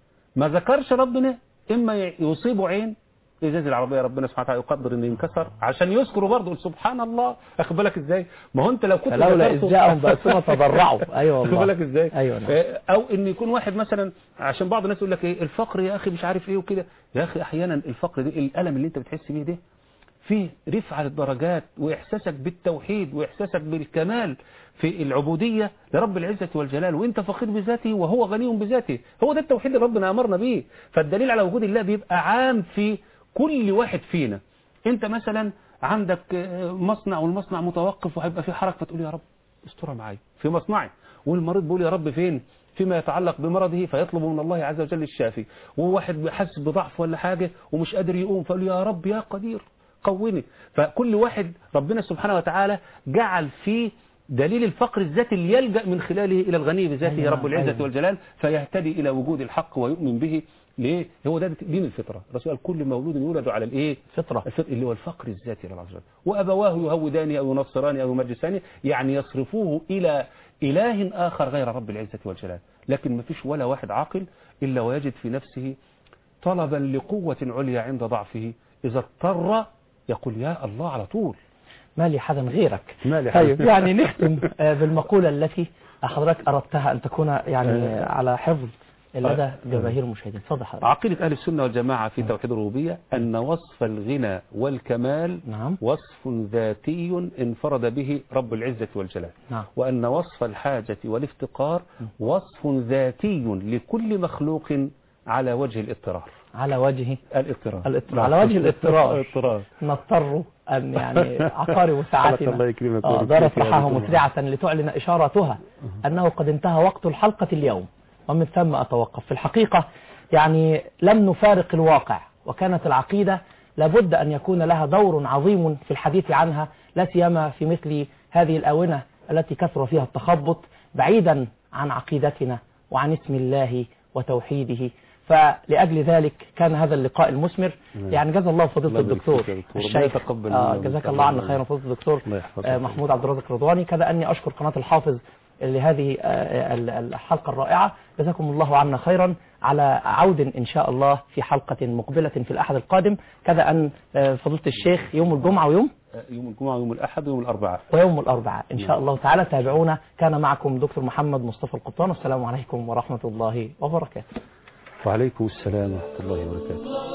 ما ذكرش ربنا اما يصيبه عين ازاز العربيه ربنا سبحانه وتعالى يقدر انه ينكسر عشان يذكره برضه يقول سبحان الله اخد بالك ازاي ما هو انت لو كنت فلولا إذ ذكرته- جاءهم بأسنا تضرعوا أيوة واخد والله بالك ازاي أيوة نعم. آه، او ان يكون واحد مثلا عشان بعض الناس يقول لك ايه الفقر يا اخي مش عارف ايه وكده يا اخي احيانا الفقر دي الالم اللي انت بتحس بيه ده فيه رفعة للدرجات وإحساسك بالتوحيد وإحساسك بالكمال في العبودية لرب العزة والجلال وإنت فقير بذاته وهو غني بذاته هو ده التوحيد اللي ربنا أمرنا به فالدليل على وجود الله بيبقى عام في كل واحد فينا أنت مثلا عندك آه، مصنع والمصنع متوقف وهيبقى فيه حركة فتقول يا رب استرها معايا في مصنعي والمريض بيقول يا رب فين فيما يتعلق بمرضه فيطلب من الله عز وجل الشافي وواحد حاسس بضعف ولا حاجة ومش قادر يقوم فيقول يا رب يا قدير قوني فكل واحد ربنا سبحانه وتعالى جعل فيه دليل الفقر الذاتي اللي يلجأ من خلاله إلى الغني بذاته أيوة، رب العزة أيوة. والجلال فيهتدي إلى وجود الحق ويؤمن به ليه؟ هو ده دين الفطرة الرسول قال كل مولود يولد على الإيه؟ فطرة الفطر اللي هو الفقر الذاتي لله عز وجل وأبواه يهودان أو ينصران أو يمجسان يعني يصرفوه إلى إله آخر غير رب العزة والجلال لكن ما فيش ولا واحد عاقل إلا ويجد في نفسه طلبا لقوة عليا عند ضعفه إذا اضطر يقول يا الله على طول ما لي حدا غيرك ما لي طيب يعني نختم آه، بالمقولة التي حضرتك أردتها أن تكون يعني على حفظ لدى جماهير المشاهدين اتفضل حضرتك عقيدة أهل السنة والجماعة في توحيد الربوبية أن وصف الغنى والكمال نعم وصف ذاتي انفرد به رب العزة والجلال نعم وأن وصف الحاجة والافتقار وصف ذاتي لكل مخلوق على وجه الاضطرار على وجه الاضطرار الاضطرار. على وجه الاضطرار. الاضطرار نضطر أن يعني عقارب خلق الله ساعتنا يكرمك آه، ويبارك دارت فيك يا رحاها رب. مسرعة لتعلن إشارتها أنه قد انتهى وقت الحلقة اليوم ومن ثم أتوقف في الحقيقة يعني لم نفارق الواقع وكانت العقيدة لابد أن يكون لها دور عظيم في الحديث عنها لا سيما في مثل هذه الآونة التي كثر فيها التخبط بعيدا عن عقيدتنا وعن اسم الله وتوحيده فلأجل ذلك كان هذا اللقاء المثمر يعني جزا الله فضيلة الله يبارك الدكتور فيك يا دكتور. ربنا الشيخ يتقبل آه منا جزاك ويتقبل الله عنا منا. خيرا فضيلة الدكتور الله يحفظك. آه محمود عبد الرازق رضواني كذا أني أشكر قناة الحافظ لهذه آه، ال- الحلقة الرائعة جزاكم الله عنا خيرا على عود إن شاء الله في حلقة مقبلة في الأحد القادم كذا أن آه، فضيلة الشيخ يوم الجمعة ويوم يوم الجمعة ويوم الأحد ويوم الأربعاء ويوم الأربعاء إن شاء الله تعالى تابعونا كان معكم دكتور محمد مصطفى القبطان والسلام عليكم ورحمة الله وبركاته وعليكم السلام ورحمة الله وبركاته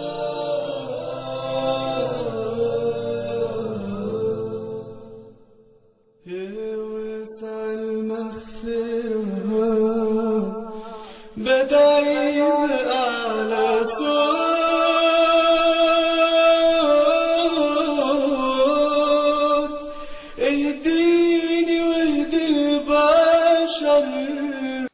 يا وسع المغفرة بدعي